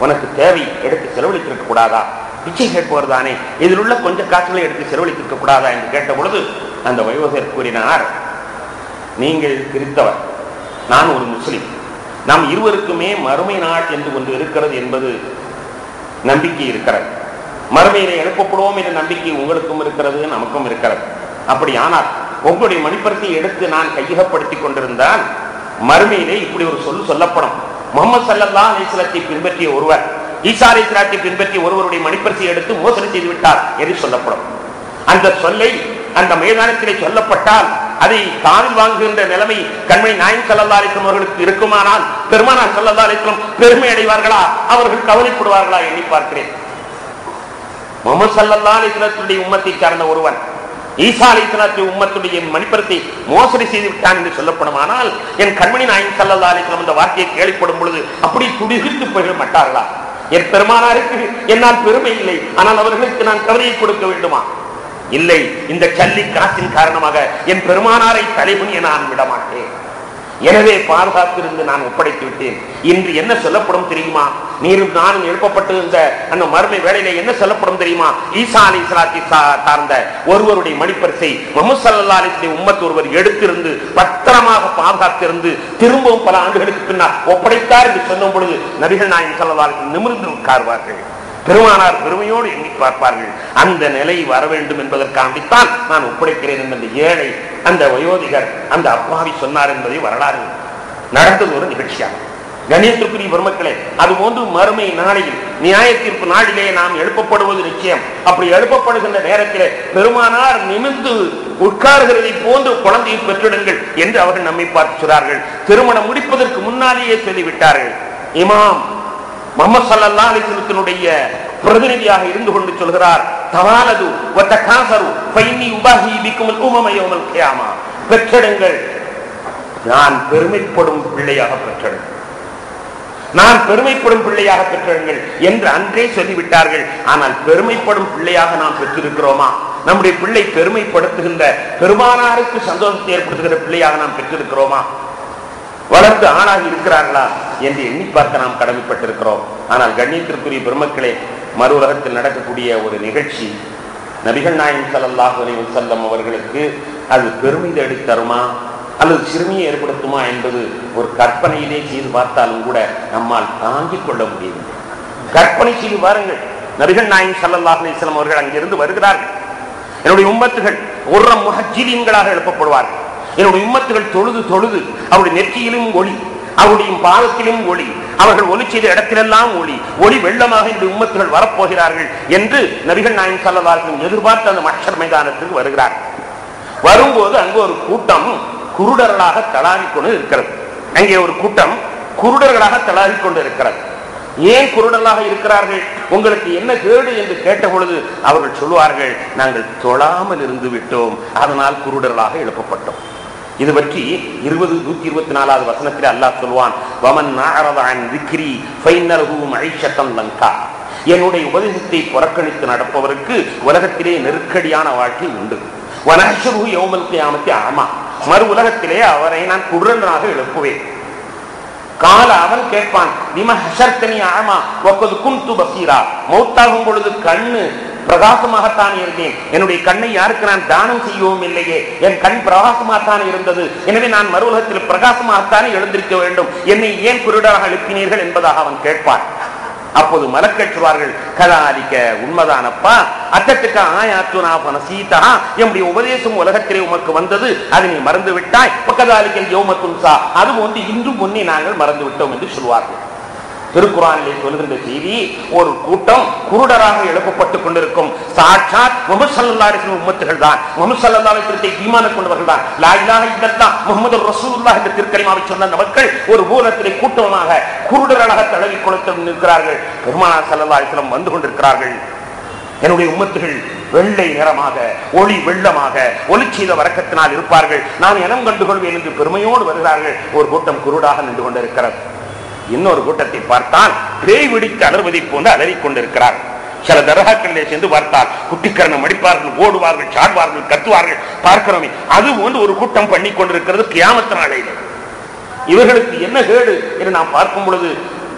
உனக்கு தேவை எடுத்து செலவழித்திருக்க கூடாதா பிச்சை கேட்பவர் தானே இதில் உள்ள கொஞ்சம் காசுகளை எடுத்து செலவழித்திருக்க கூடாதா என்று கேட்ட பொழுது அந்த வயோதர் கூறினார் நீங்கள் கிறித்தவர் நான் ஒரு முஸ்லிம் நாம் இருவருக்குமே மறுமை நாள் என்று ஒன்று இருக்கிறது என்பது நம்பிக்கை இருக்கிறது மறுமையிலே எழுப்பப்படுவோம் என்ற நம்பிக்கை உங்களுக்கும் இருக்கிறது நமக்கும் இருக்கிறது அப்படி ஆனால் உங்களுடைய மணிப்பரத்தை எடுத்து நான் கையகப்படுத்திக் கொண்டிருந்தால் மறுமையிலே இப்படி ஒரு சொல் சொல்லப்படும் முகமது சல்லல்லா அலிஸ்லத்தை பின்பற்றிய ஒருவர் ஈசா அலிஸ்லாத்தை பின்பற்றிய ஒருவருடைய மணிப்பரிசை எடுத்து மோசடி செய்து விட்டார் என்று சொல்லப்படும் அந்த சொல்லை அந்த மைதானத்திலே சொல்லப்பட்டால் அதை காதில் வாங்குகின்ற நிலைமை கண்மணி நாயன் சல்லல்லா அலிஸ்லம் அவர்களுக்கு இருக்குமானால் பெருமானார் சல்லல்லா அலிஸ்லம் பெருமை அடைவார்களா அவர்கள் கவலைப்படுவார்களா எண்ணி பார்க்கிறேன் முகமது சல்லல்லா அலிஸ்லத்துடைய உம்மத்தை சார்ந்த ஒருவன் ஈசா அலிஸ்லாத்துடைய உம்மத்துடைய மணிப்பரத்தை மோசடி செய்து விட்டான் என்று சொல்லப்படுமானால் என் கண்மணி நாயன் சல்லல்லா அலிஸ்லம் அந்த வார்த்தையை கேள்விப்படும் பொழுது அப்படி துடிகிட்டு போய்விட மாட்டார்களா என் பெருமானாருக்கு என்னால் பெருமை இல்லை ஆனால் அவர்களுக்கு நான் கவலையை கொடுக்க வேண்டுமா இல்லை இந்த சல்லி காற்றின் காரணமாக என் பெருமானாரை தலைமுனிய நான் விட மாட்டேன் எனவே பாதுகாத்திருந்து நான் ஒப்படைத்து விட்டேன் இன்று என்ன சொல்லப்படும் தெரியுமா நீரும் நானும் எழுப்பப்பட்டு இந்த அந்த மறுமை வேலையில என்ன சொல்லப்படும் தெரியுமா ஈசா அலி இஸ்லாத்தி சார்ந்த ஒருவருடைய மணிப்பரிசை முகமது சல்லா அலிஸ்லி உம்மத்து ஒருவர் எடுத்திருந்து பத்திரமாக பாதுகாத்திருந்து திரும்பவும் பல ஆண்டுகளுக்கு பின்னால் ஒப்படைத்தார் என்று சொல்லும் பொழுது நபிகள் நாயகம் சல்லா அலிஸ்லம் நிமிர்ந்து உட்கார்வார்கள் பெருமானார் பெருமையோடு எண்ணி பார்ப்பார்கள் அந்த நிலை வர வேண்டும் என்பதற்காண்டித்தான் நான் ஒப்படைக்கிறேன் என்ற அந்த ஏழை அந்த வயோதிகர் அந்த அப்பாவி சொன்னார் என்பதை வரலாறு நடந்தது ஒரு நிகழ்ச்சியாகும் கணேசத்துக்குரிய பெருமக்களே அது போன்று மறுமை நாளையில் நியாய தீர்ப்பு நாளிலே நாம் எழுப்பப்படுவது நிச்சயம் அப்படி எழுப்பப்படுகின்ற நேரத்திலே பெருமானார் நிமிர்ந்து உட்கார்கிறதை போன்று குழந்தையை பெற்றிடுங்கள் என்று அவர்கள் நம்மை பார்த்து சொல்றார்கள் திருமணம் முடிப்பதற்கு முன்னாலேயே சொல்லிவிட்டார்கள் இமாம் முகமது சல்லா அலிஸ்லத்தினுடைய பிரதிநிதியாக இருந்து கொண்டு சொல்கிறார் தவாலது ஒத்த காசரு பைனி உபாகி பிக்குமல் உமமயோமல் கியாமா பெற்றெடுங்கள் நான் பெருமைப்படும் பிள்ளையாக பெற்றெடுங்கள் நான் பெருமைப்படும் பிள்ளையாக பெற்றெடுங்கள் என்று அன்றே சொல்லிவிட்டார்கள் ஆனால் பெருமைப்படும் பிள்ளையாக நாம் பெற்றிருக்கிறோமா நம்முடைய பிள்ளை பெருமைப்படுத்துகின்ற பெருமானாருக்கு சந்தோஷத்தை ஏற்படுத்துகிற பிள்ளையாக நாம் பெற்றிருக்கிறோமா வளர்ந்து ஆளாகி இருக்கிறார்களா என்று எண்ணி பார்க்க நாம் கடமைப்பட்டிருக்கிறோம் ஆனால் கண்ணியத்திற்குரிய பெருமக்களே மறு உலகத்தில் நடக்கக்கூடிய ஒரு நிகழ்ச்சி நபிகள் நாயகம் சல்லாஹ் செல்லம் அவர்களுக்கு அது பெருமை தேடி தருமா அல்லது சிறுமியை ஏற்படுத்துமா என்பது ஒரு கற்பனையிலே செய்து பார்த்தாலும் கூட நம்மால் தாங்கிக் கொள்ள முடியவில்லை கற்பனை செய்து பாருங்கள் நபிகள் நாயகம் சல்லாஹ் அலிஸ்லாம் அவர்கள் அங்கிருந்து வருகிறார்கள் என்னுடைய உம்மத்துகள் ஒரு முகஜீலியன்களாக எழுப்பப்படுவார்கள் என்னுடைய உம்மத்துகள் தொழுது தொழுது அவருடைய நெற்றியிலும் ஒளி அவருடைய பாதத்திலும் ஒளி அவர்கள் ஒளி செய்த இடத்திலெல்லாம் ஒளி ஒளி வெள்ளமாக என்னுடைய உம்மத்துகள் வரப்போகிறார்கள் என்று நபிகள் நாயன் சல்லதார்கள் எதிர்பார்த்து அந்த மஷர் மைதானத்துக்கு வருகிறார்கள் வரும்போது அங்கு ஒரு கூட்டம் குருடர்களாக தளாவிக் கொண்டு இருக்கிறது அங்கே ஒரு கூட்டம் குருடர்களாக தளாவிக் கொண்டு இருக்கிறது ஏன் குருடர்களாக இருக்கிறார்கள் உங்களுக்கு என்ன கேடு என்று கேட்ட பொழுது அவர்கள் சொல்லுவார்கள் நாங்கள் தொழாமல் இருந்து விட்டோம் அதனால் குருடர்களாக எழுப்பப்பட்டோம் இது பற்றி இருபது நூத்தி இருபத்தி நாலாவது வசனத்தில் அல்லாஹ் சொல்வான் வமன் நாரதான் விக்ரி ஃபைனலகு மழைஷத்தம் லங்கா என்னுடைய உபதேசத்தை புறக்கணித்து நடப்பவருக்கு உலகத்திலே நெருக்கடியான வாழ்க்கை உண்டு வனஷரு யோமல் கியாமத்தி ஆமா மறு உலகத்திலே அவரை நான் குருடனாக எழுப்புவேன் கால அவன் கேட்பான் நிம ஹசர்த்தனி ஆமா ஒக்கது குந்து பசீரா மௌத்தாகும் பொழுது கண்ணு பிரகாசமாகத்தான் இருந்தேன் என்னுடைய கண்ணை யாருக்கு நான் தானம் செய்யவும் இல்லையே என் கண் பிரகாசமாகத்தான் இருந்தது எனவே நான் மறு உலகத்தில் பிரகாசமாகத்தானே எழுந்திருக்க வேண்டும் என்னை ஏன் குருடராக எழுப்பினீர்கள் என்பதாக அவன் கேட்பான் அப்போது மலக்கற்றுவார்கள் கதாலிக்க உண்மைதானப்பா அத்தத்துக்கு ஆயாத்துனா பனசீதா எம்முடைய உபதேசம் உலகத்திலே உமக்கு வந்தது அதை நீ மறந்து விட்டாய் பக்கதாலிக்கல் யோமத்துன்சா அது வந்து இன்று முன்னே நாங்கள் மறந்து விட்டோம் என்று சொல்வார்கள் திருக்குறானிலே சொல்கின்ற செய்தி ஒரு கூட்டம் குருடராக எழுப்பப்பட்டுக் கொண்டிருக்கும் சாட்சாத் முகமது சல்லாஹின் உம்மத்துகள் தான் முகமது சல்லாஹத்தை ஈமான கொண்டவர்கள் தான் லாயிலாக இல்லல்லாம் முகமது ரசூல்லா என்ற திருக்கலிமாவை சொன்ன அந்த மக்கள் ஒரு பூரத்திலே கூட்டமாக குருடர்களாக தடவி கொடுத்து நிற்கிறார்கள் பெருமானா சல்லா அலிஸ்லம் வந்து கொண்டிருக்கிறார்கள் என்னுடைய உம்மத்துகள் வெள்ளை நிறமாக ஒளி வெள்ளமாக ஒளி செய்த வரக்கத்தினால் இருப்பார்கள் நான் இனம் கண்டுகொள்வேன் என்று பெருமையோடு வருகிறார்கள் ஒரு கூட்டம் குருடாக நின்று கொண்டிருக்கிறது இன்னொரு கூட்டத்தை பார்த்தால் பேய் விடித்து அலர்வதை போன்று அலறிக் கொண்டிருக்கிறார் சில தர்காக்களிலே சென்று பார்த்தால் குட்டிக்கரணம் அடிப்பார்கள் ஓடுவார்கள் சாடுவார்கள் கத்துவார்கள் பார்க்கிறோமே அது போன்று ஒரு கூட்டம் பண்ணி கொண்டிருக்கிறது கியாமத்த நாளையில் இவர்களுக்கு என்ன கேடு என்று நாம் பார்க்கும் பொழுது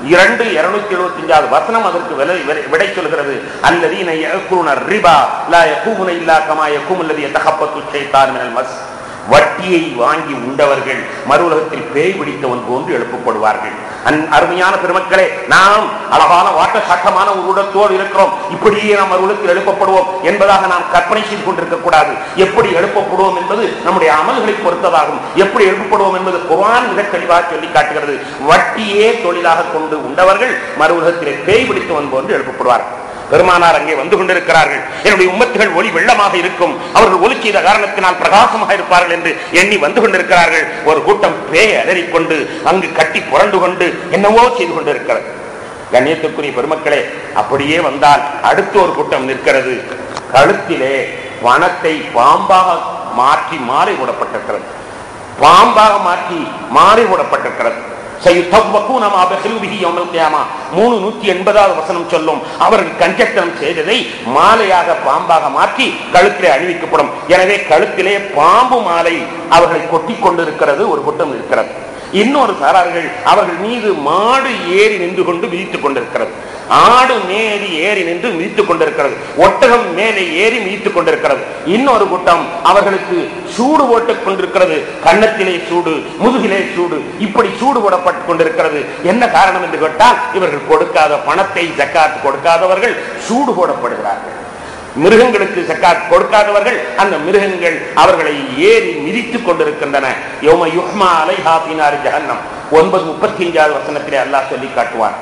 இரண்டு இருநூத்தி எழுபத்தி அஞ்சாவது வசனம் அதற்கு விலை விலை- விடை சொல்கிறது அல்லதீன யகுலுன ரிபா லா யகூமுன இல்லா கமா யகூம் அல்லதி யதஹப்பத்து ஷைத்தான் மினல் மஸ் வட்டியை வாங்கி உண்டவர்கள் மறு உலகத்தில் பேய் பிடித்தவன் போன்று எழுப்பப்படுவார்கள் அன்- அருமையான பெருமக்களே நாம் அழகான வாட்ட சட்டமான ஒரு உடத்தோடு இருக்கிறோம் இப்படியே நாம் மறு உலகத்தில் எழுப்பப்படுவோம் என்பதாக நாம் கற்பனை செய்து கொண்டிருக்க கூடாது எப்படி எழுப்பப்படுவோம் என்பது நம்முடைய அமல்களை பொறுத்ததாகும் எப்படி எழுப்பப்படுவோம் என்பது குர்ஆன் மிக தெளிவாக சொல்லி காட்டுகிறது வட்டியே தொழிலாக கொண்டு உண்டவர்கள் மறு உலகத்திலே பேய் பிடித்தவன் போன்று எழுப்பப்படுவார்கள் பெருமானார் அங்கே வந்து கொண்டிருக்கிறார்கள் என்னுடைய உம்மத்துகள் ஒளி வெள்ளமாக இருக்கும் அவர்கள் ஒளி செய்த காரணத்தினால் பிரகாசமாக இருப்பார்கள் என்று எண்ணி வந்து கொண்டிருக்கிறார்கள் ஒரு கூட்டம் பேய் அலறிக்கொண்டு அங்கு கட்டி புரண்டு கொண்டு என்னவோ செய்து கொண்டிருக்கிறது கண்ணியத்துக்குரிய பெருமக்களே அப்படியே வந்தால் அடுத்து ஒரு கூட்டம் நிற்கிறது கழுத்திலே வனத்தை பாம்பாக மாற்றி மாலை போடப்பட்டிருக்கிறது பாம்பாக மாற்றி மாறி போடப்பட்டிருக்கிறது சயுத்தவ்வக்கூன மா பஹிலு பிஹி யௌமல் கியாமா. மூணு நூத்தி எண்பதாவது வசனம் சொல்லும் அவர்கள் கஞ்சத்தனம் செய்ததை மாலையாக பாம்பாக மாற்றி கழுத்திலே அணிவிக்கப்படும் எனவே கழுத்திலே பாம்பு மாலை அவர்களை கொட்டி கொண்டிருக்கிறது ஒரு கூட்டம் இருக்கிறது இன்னொரு சாரார்கள் அவர்கள் மீது மாடு ஏறி நின்று கொண்டு மிதித்துக் கொண்டிருக்கிறது ஆடு மேறி ஏறி நின்று மிதித்துக் கொண்டிருக்கிறது ஒட்டகம் மேலே ஏறி மிதித்துக் கொண்டிருக்கிறது இன்னொரு கூட்டம் அவர்களுக்கு சூடு போட்டுக் கொண்டிருக்கிறது கன்னத்திலே சூடு முதுகிலே சூடு இப்படி சூடு போடப்பட்டுக் கொண்டிருக்கிறது என்ன காரணம் என்று கேட்டால் இவர்கள் கொடுக்காத பணத்தை ஜக்காத் கொடுக்காதவர்கள் சூடு போடப்படுகிறார்கள் மிருகங்களுக்கு சக்காத் கொடுக்காதவர்கள் அந்த மிருகங்கள் அவர்களை ஏறி மிதித்துக் கொண்டிருக்கின்றன யோம யுஹ்மா அலைஹா பினார் ஜஹன்னம் ஒன்பது முப்பத்தி அஞ்சாவது வசனத்திலே அல்லாஹ் சொல்லி காட்டுவார்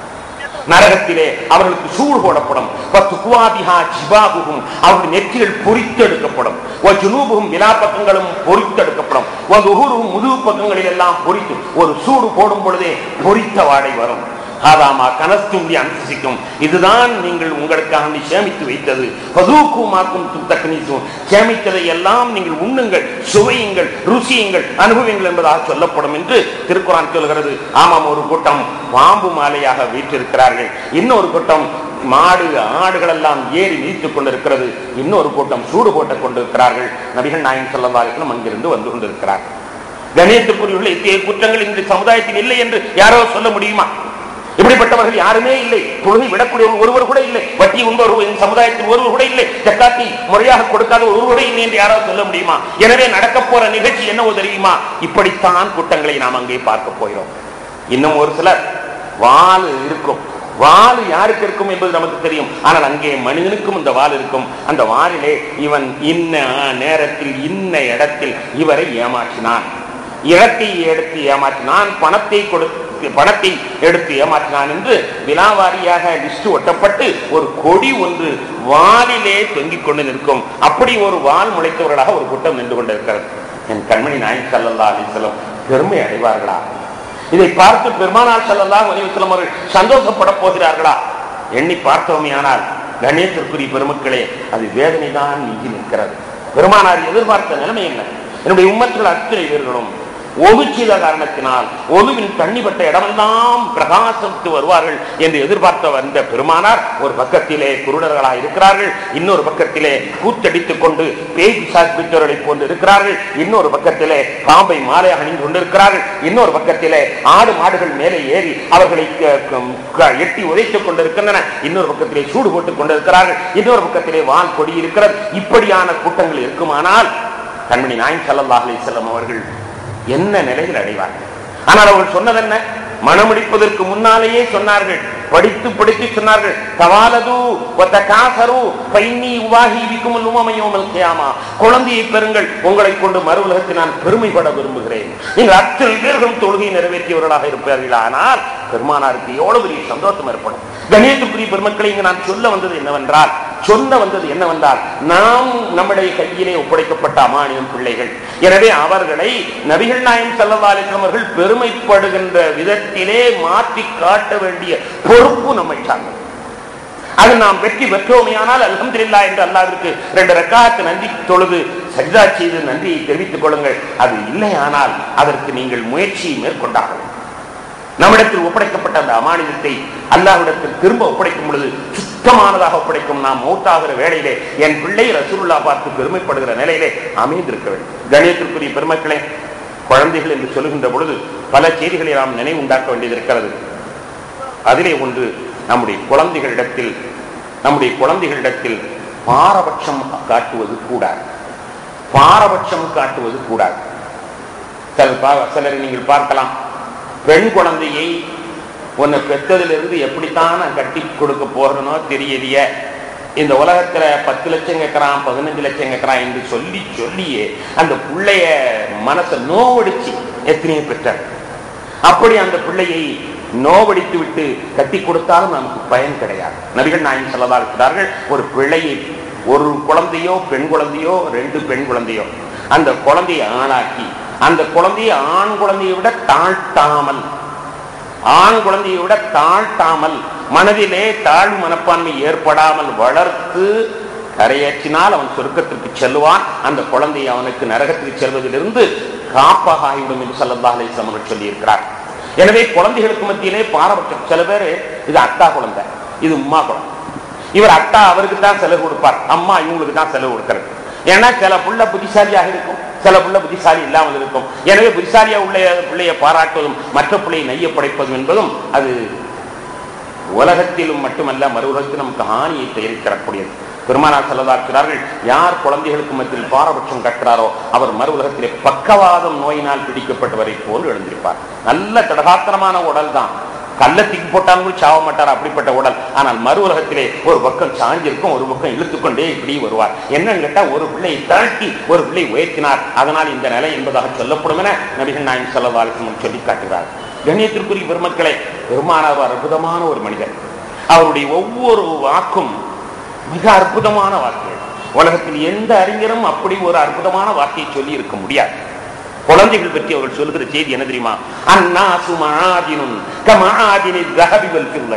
நரகத்திலே அவர்களுக்கு சூடு போடப்படும் துக்குவாதிஹா ஜிபாகுகும் அவருடைய நெற்றிகள் பொறித்தெடுக்கப்படும் ஒரு ஜுனூபுகும் விழா பக்கங்களும் பொறித்தெடுக்கப்படும் ஒரு உகுரும் முதுகு பக்கங்களில் எல்லாம் பொறித்து ஒரு சூடு போடும் பொழுதே பொறித்த வாடை வரும் ஆதாமா கனஸ்தும்பி அனுசிக்கும் இதுதான் நீங்கள் உங்களுக்காக நீ சேமித்து வைத்தது பதூக்குமாக்கும் தக்கனீசும் சேமித்ததை எல்லாம் நீங்கள் உண்ணுங்கள் சுவையுங்கள் ருசியுங்கள் அனுபவியுங்கள் என்பதாக சொல்லப்படும் என்று திருக்குறான் சொல்கிறது ஆமாம் ஒரு கூட்டம் பாம்பு மாலையாக வீற்றிருக்கிறார்கள் இன்னொரு கூட்டம் மாடு ஆடுகள் எல்லாம் ஏறி நீத்துக் கொண்டிருக்கிறது இன்னொரு கூட்டம் சூடு போட்டுக் கொண்டிருக்கிறார்கள் நபிகள் நாயகம் சொல்லவார்களும் அங்கிருந்து வந்து கொண்டிருக்கிறார்கள் கணியத்துக்குரியவர்கள் இத்தகைய குற்றங்கள் இந்த சமுதாயத்தில் இல்லை என்று யாரோ சொல்ல முடியுமா இப்படிப்பட்டவர்கள் யாருமே இல்லை தொழுகை விடக்கூடியவர்கள் ஒருவர் கூட இல்லை வட்டி உண்பவர் இந்த சமுதாயத்தில் ஒருவர் கூட இல்லை ஜக்காத்தி முறையாக கொடுக்காத ஒருவர் கூட இல்லை என்று யாராவது சொல்ல முடியுமா எனவே நடக்க போற நிகழ்ச்சி என்னவோ தெரியுமா இப்படித்தான் குற்றங்களை நாம் அங்கே பார்க்க போகிறோம் இன்னும் ஒரு சிலர் வாள் இருக்கும் வாள் யாருக்கு இருக்கும் என்பது நமக்கு தெரியும் ஆனால் அங்கே மனிதனுக்கும் இந்த வாள் இருக்கும் அந்த வாளிலே இவன் இன்ன நேரத்தில் இன்ன இடத்தில் இவரை ஏமாற்றினான் இடத்தை எடுத்து ஏமாற்றினான் பணத்தை கொடுத்து பணத்தை எடுத்து ஏமாற்றினான் என்று விலாவாரியாக லிஸ்ட் ஒட்டப்பட்டு ஒரு கொடி ஒன்று வாலிலே தொங்கிக் கொண்டு நிற்கும் அப்படி ஒரு வால் முளைத்தவர்களாக ஒரு கூட்டம் நின்று கொண்டிருக்கிறது என் கண்மணி நாயக் சல்லல்லா அலிஸ்லம் பெருமை அடைவார்களா இதை பார்த்து பெருமானார் சல்லல்லாஹு அலைஹி வஸல்லம் அவர்கள் சந்தோஷப்பட போகிறார்களா எண்ணி பார்த்தோமையானால் கணேசத்திற்குரிய பெருமக்களே அது வேதனை தான் நீங்கி நிற்கிறது பெருமானார் எதிர்பார்த்த நிலைமை என்ன என்னுடைய உம்மத்தில் அத்தனை பேர்களும் ஒது செய்த காரணத்தினால் ஒதுவின் தண்ணிப்பட்ட இடமெல்லாம் பிரகாசித்து வருவார்கள் என்று எதிர்பார்த்த வந்த பெருமானார் ஒரு பக்கத்திலே குருடர்களாக இருக்கிறார்கள் இன்னொரு பக்கத்திலே கூத்தடித்துக் கொண்டு பேய் பிசாசித்தவர்களை போன்று இருக்கிறார்கள் இன்னொரு பக்கத்திலே பாம்பை மாலையாக அணிந்து கொண்டிருக்கிறார்கள் இன்னொரு பக்கத்திலே ஆடு மாடுகள் மேலே ஏறி அவர்களை க- க- க- எட்டி உதைத்துக் கொண்டிருக்கின்றன இன்னொரு பக்கத்திலே சூடு போட்டுக் கொண்டிருக்கிறார்கள் இன்னொரு பக்கத்திலே வால் கொடி இருக்கிறது இப்படியான கூட்டங்கள் இருக்குமானால் கண்மணி நாயன் சல்லல்லாஹு அலைஹி வஸல்லம் அவர்கள் என்ன நிலையில் அடைவார்கள் ஆனால் அவர்கள் சொன்னது என்ன மனமுடிப்பதற்கு முன்னாலேயே சொன்னார்கள் படித்து படித்து சொன்னார்கள் தவாலது ஒத்த காசரு பைன்னி உவாகி இருக்கும் உமமையோமல் கியாமா குழந்தையை பெறுங்கள் உங்களை கொண்டு மறு உலகத்தில் நான் பெருமைப்பட விரும்புகிறேன் நீங்கள் அத்தனை பேர்களும் தொழுகை நிறைவேற்றியவர்களாக இருப்பார்கள் ஆனால் பெருமானாருக்கு எவ்வளவு பெரிய சந்தோஷம் ஏற்படும் கணேசபுரி பெருமக்களை இங்கு நான் சொல்ல வந்தது என்னவென்றால் சொல்ல வந்தது என்னவென்றால் நாம் நம்முடைய கையிலே ஒப்படைக்கப்பட்ட அமானியம் பிள்ளைகள் எனவே அவர்களை நபிகள் நாயம் செல்லவாலிசம் அவர்கள் பெருமைப்படுகின்ற விதத்திலே மாற்றி காட்ட வேண்டிய பொறுப்பு நம்மை சார்ந்தது அது நாம் வெற்றி பெற்றோமையானால் அல்ஹம்துலில்லாஹ் என்று அல்லாவிற்கு ரெண்டு ரக்காத்து நன்றி தொழுது சஜிதா செய்து நன்றியை தெரிவித்துக் கொள்ளுங்கள் அது இல்லையானால் அதற்கு நீங்கள் முயற்சியை மேற்கொண்டாக வேண்டும். நம்மிடத்தில் ஒப்படைக்கப்பட்ட அந்த அமானிதத்தை அல்லாஹ்விடத்தில் திரும்ப ஒப்படைக்கும் பொழுது சுத்தமானதாக ஒப்படைக்கும் நாம் மௌத்தாகிற வேளையிலே என் பிள்ளை ரசூலுல்லா பார்த்து பெருமைப்படுகிற நிலையிலே அமைந்திருக்க வேண்டும் கணியத்திற்குரிய பெருமக்களே குழந்தைகள் என்று சொல்லுகின்ற பொழுது பல செய்திகளை நாம் நினைவு உண்டாக்க வேண்டியது இருக்கிறது அதிலே ஒன்று நம்முடைய குழந்தைகளிடத்தில் நம்முடைய குழந்தைகளிடத்தில் பாரபட்சம் காட்டுவது கூடாது பாரபட்சம் காட்டுவது கூடாது சில பா- சிலரை நீங்கள் பார்க்கலாம் பெண் குழந்தையை உன்னை பெற்றதிலிருந்து எப்படித்தான் நான் கட்டி கொடுக்க போகிறனோ தெரியலையே இந்த உலகத்துல பத்து லட்சம் கேட்கறான் பதினஞ்சு லட்சம் கேட்கறான் என்று சொல்லி சொல்லியே அந்த பிள்ளைய மனசை நோவடிச்சு எத்தனையோ பெற்றார் அப்படி அந்த பிள்ளையை நோவடித்து விட்டு கட்டி கொடுத்தாலும் நமக்கு பயன் கிடையாது நபிகள் நாயகம் சொல்லதா இருக்கிறார்கள் ஒரு பிள்ளையை ஒரு குழந்தையோ பெண் குழந்தையோ ரெண்டு பெண் குழந்தையோ அந்த குழந்தையை ஆளாக்கி அந்த குழந்தையை ஆண் குழந்தையை விட தாழ்த்தாமல் ஆண் குழந்தையை விட தாழ்த்தாமல் மனதிலே தாழ்வு மனப்பான்மை ஏற்படாமல் வளர்த்து கரையேற்றினால் அவன் சொர்க்கத்திற்கு செல்வான் அந்த குழந்தை அவனுக்கு நரகத்திற்கு செல்வதிலிருந்து காப்பாக ஆகிவிடும் என்று சல்லல்லாஹு அலைஹி வஸல்லம் அவர்கள் சொல்லியிருக்கிறார் எனவே குழந்தைகளுக்கு மத்தியிலே பாரபட்சம் சில பேர் இது அத்தா குழந்தை இது உம்மா குழந்தை இவர் அத்தா அவருக்கு தான் செலவு கொடுப்பார் அம்மா இவங்களுக்கு தான் செலவு கொடுக்கிறது ஏன்னா சில புள்ள புத்திசாலியாக இருக்கும் சில புள்ள புத்திசாலி இல்லாமல் இருக்கும் எனவே புத்திசாலியா உள்ள பிள்ளையை பாராட்டுவதும் மற்ற பிள்ளையை நெய்ய படைப்பதும் என்பதும் அது உலகத்திலும் மட்டுமல்ல மறு உலகத்தில் நமக்கு ஹானியை தயாரிக்கக்கூடியது பெருமானார் செல்லதாக்கிறார்கள் யார் குழந்தைகளுக்கு மத்தியில் பாரபட்சம் கற்கிறாரோ அவர் மறு உலகத்திலே பக்கவாதம் நோயினால் பிடிக்கப்பட்டவரை போல் எழுந்திருப்பார் நல்ல தடகாத்தனமான உடல் தான் கள்ளத்துக்கு போட்டாலும் கூட சாவ மாட்டார் அப்படிப்பட்ட உடல் ஆனால் மறு உலகத்திலே ஒரு பக்கம் சாஞ்சிருக்கும் ஒரு பக்கம் இழுத்துக்கொண்டே இப்படி வருவார் என்னன்னு கேட்டா ஒரு பிள்ளையை தாழ்த்தி ஒரு பிள்ளை உயர்த்தினார் அதனால் இந்த நிலை என்பதாக சொல்லப்படும் என நபிகள் நாயம் செல்லவாளுக்கு சொல்லி காட்டுகிறார் கண்ணியத்திற்குரிய பெருமக்களே பெருமானார் ஒரு அற்புதமான ஒரு மனிதர் அவருடைய ஒவ்வொரு வாக்கும் மிக அற்புதமான வார்த்தைகள் உலகத்தில் எந்த அறிஞரும் அப்படி ஒரு அற்புதமான வார்த்தையை சொல்லி இருக்க முடியாது குழந்தைகள் பற்றி அவர்கள் சொல்லுகிற செய்தி என்ன தெரியுமா அன்னாசு மஆதினுன் கமஆதினி ذهب والفضة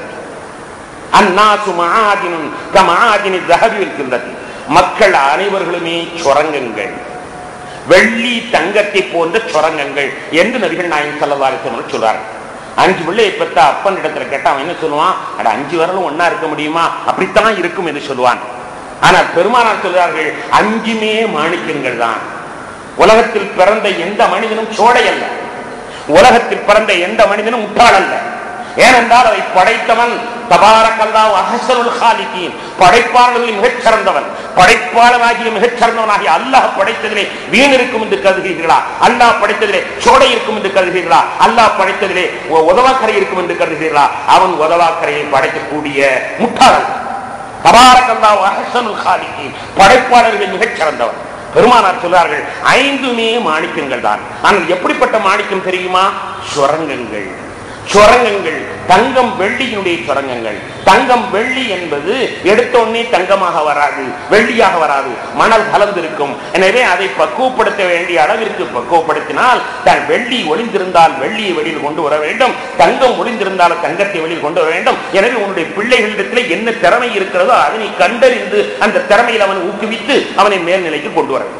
அன்னாசு மஆதினுன் கமஆதினி ذهب والفضة மக்கள் அனைவர்களுமே சுரங்கங்கள் வெள்ளி தங்கத்தை போன்ற சுரங்கங்கள் என்று நபிகள் நாயகம் ஸல்லல்லாஹு அலைஹி வஸல்லம் சொல்றார்கள் அஞ்சு பிள்ளையை பெற்ற அப்பன் இடத்துல கேட்டா அவன் என்ன சொல்லுவான் அட அஞ்சு வரலும் ஒன்னா இருக்க முடியுமா அப்படித்தான் இருக்கும் என்று சொல்லுவான் ஆனால் பெருமானார் சொல்கிறார்கள் அஞ்சுமே மாணிக்கங்கள் தான் உலகத்தில் பிறந்த எந்த மனிதனும் சோடை அல்ல உலகத்தில் பிறந்த எந்த மனிதனும் முட்டாள் அல்ல ஏனென்றால் அதை படைத்தவன் தபாரக்கல்லா அஹசனுல் ஹாலிகீன் படைப்பாளர்களில் மிகச் சிறந்தவன் படைப்பாளனாகிய மிகச் சிறந்தவனாகிய அல்லாஹ் படைத்ததிலே வீண் இருக்கும் என்று கருதுகிறீர்களா அல்லாஹ் படைத்ததிலே சோடை இருக்கும் என்று கருதுகிறீர்களா அல்லாஹ் படைத்ததிலே உ- உதவாக்கரை இருக்கும் என்று கருதுகிறீர்களா அவன் உதவாக்கரையை படைக்கக்கூடிய முட்டாள் அல்ல. தபாரக்கல்லா அஹசனுல் ஹாலிகீன் படைப்பாளர்கள் மிகச் சிறந்தவன் பெருமானார் சொல்றார்கள் ஐந்துமே மாணிக்கங்கள் தான் ஆனால் எப்படிப்பட்ட மாணிக்கம் தெரியுமா சுரங்கங்கள் சுரங்கங்கள் தங்கம் வெள்ளியினுடைய சுரங்கங்கள் தங்கம் வெள்ளி என்பது எடுத்தோடனே தங்கமாக வராது வெள்ளியாக வராது மணல் கலந்திருக்கும் எனவே அதை பக்குவப்படுத்த வேண்டிய அளவிற்கு பக்குவப்படுத்தினால் தன் வெள்ளி ஒளிந்திருந்தால் வெள்ளியை வெளியில் கொண்டு வர வேண்டும் தங்கம் ஒளிந்திருந்தால் தங்கத்தை வெளியில் கொண்டு வர வேண்டும் எனவே உன்னுடைய பிள்ளைகளிடத்தில் என்ன திறமை இருக்கிறதோ அதனை கண்டறிந்து அந்த திறமையில் அவன் ஊக்குவித்து அவனை மேல்நிலைக்கு கொண்டு வர வேண்டும்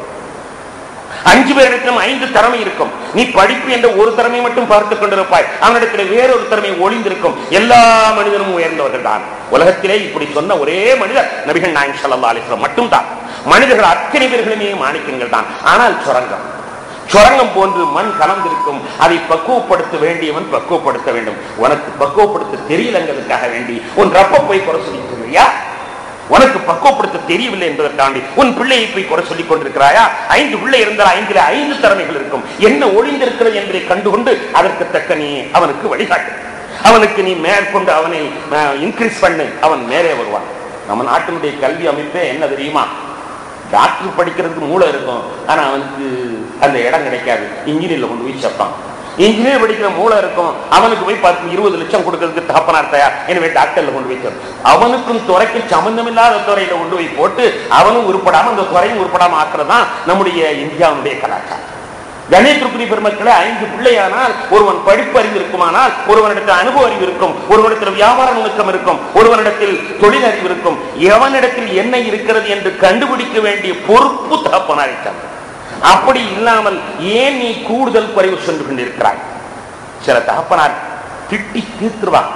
அஞ்சு பேரிடத்திலும் ஐந்து திறமை இருக்கும் நீ படிப்பு என்ற ஒரு திறமை மட்டும் பார்த்துக் கொண்டிருப்பாய் அவனிடத்தில் வேறொரு திறமை ஒளிந்திருக்கும் எல்லா மனிதனும் உயர்ந்தவர்கள் தான் உலகத்திலே இப்படி சொன்ன ஒரே மனிதர் நபிகள் நாயகம் ஸல்லல்லாஹு அலைஹி வஸல்லம் மட்டும்தான் மனிதர்கள் அத்தனை பேர்களுமே மாணிக்கங்கள் தான் ஆனால் சுரங்கம் சுரங்கம் போன்று மண் கலந்திருக்கும் அதை பக்குவப்படுத்த வேண்டியவன் பக்குவப்படுத்த வேண்டும் உனக்கு பக்குவப்படுத்த தெரியலங்கிறதுக்காக வேண்டி உன் ரப்ப போய் குறை சொல்லிட்டு உனக்கு பக்குவப்படுத்த தெரியவில்லை என்பதற்காண்டி உன் பிள்ளையை போய் குறை சொல்லிக் கொண்டிருக்கிறாயா ஐந்து பிள்ளை இருந்தால் ஐந்தில் ஐந்து திறமைகள் இருக்கும் என்ன ஒளிந்திருக்கிறது என்பதை கண்டுகொண்டு அதற்கு தக்க நீ அவனுக்கு வழிகாட்டு அவனுக்கு நீ மேற்கொண்டு அவனை இன்க்ரீஸ் பண்ணு அவன் மேலே வருவான் நம்ம நாட்டினுடைய கல்வி அமைப்பே என்ன தெரியுமா டாக்டர் படிக்கிறதுக்கு மூளை இருக்கும் ஆனா அவனுக்கு அந்த இடம் கிடைக்காது இன்ஜினியர்ல கொண்டு போய் சேர்ப்பான் இன்ஜினியர் படிக்கிற மூளை இருக்கும் அவனுக்கு போய் பத்து இருபது லட்சம் கொடுக்கறதுக்கு தகப்பனார் தயார் எனவே டாக்டர்ல கொண்டு போய் சேர்ப்பான். அவனுக்கும் துறைக்கும் சம்பந்தமில்லாத துறையில கொண்டு போய் போட்டு அவனும் உருப்படாம அந்த துறையும் உருப்படாம ஆக்குறதுதான் நம்முடைய இந்தியாவுடைய கலாச்சாரம் கணேத்திற்குரிய பெருமக்களே ஐந்து பிள்ளையானால் ஒருவன் படிப்பு அறிவு இருக்குமானால் ஒருவனிடத்தில் அனுபவ அறிவு இருக்கும் ஒருவனிடத்தில் வியாபார நுணுக்கம் இருக்கும் ஒருவனிடத்தில் தொழில் அறிவு இருக்கும் எவனிடத்தில் என்ன இருக்கிறது என்று கண்டுபிடிக்க வேண்டிய பொறுப்பு தகப்பனாரிட்டாங்க அப்படி இல்லாமல் ஏன் நீ கூடுதல் குறைவு சென்று கொண்டிருக்கிறாய் சில தகப்பனார் திட்டி தீர்த்துருவான்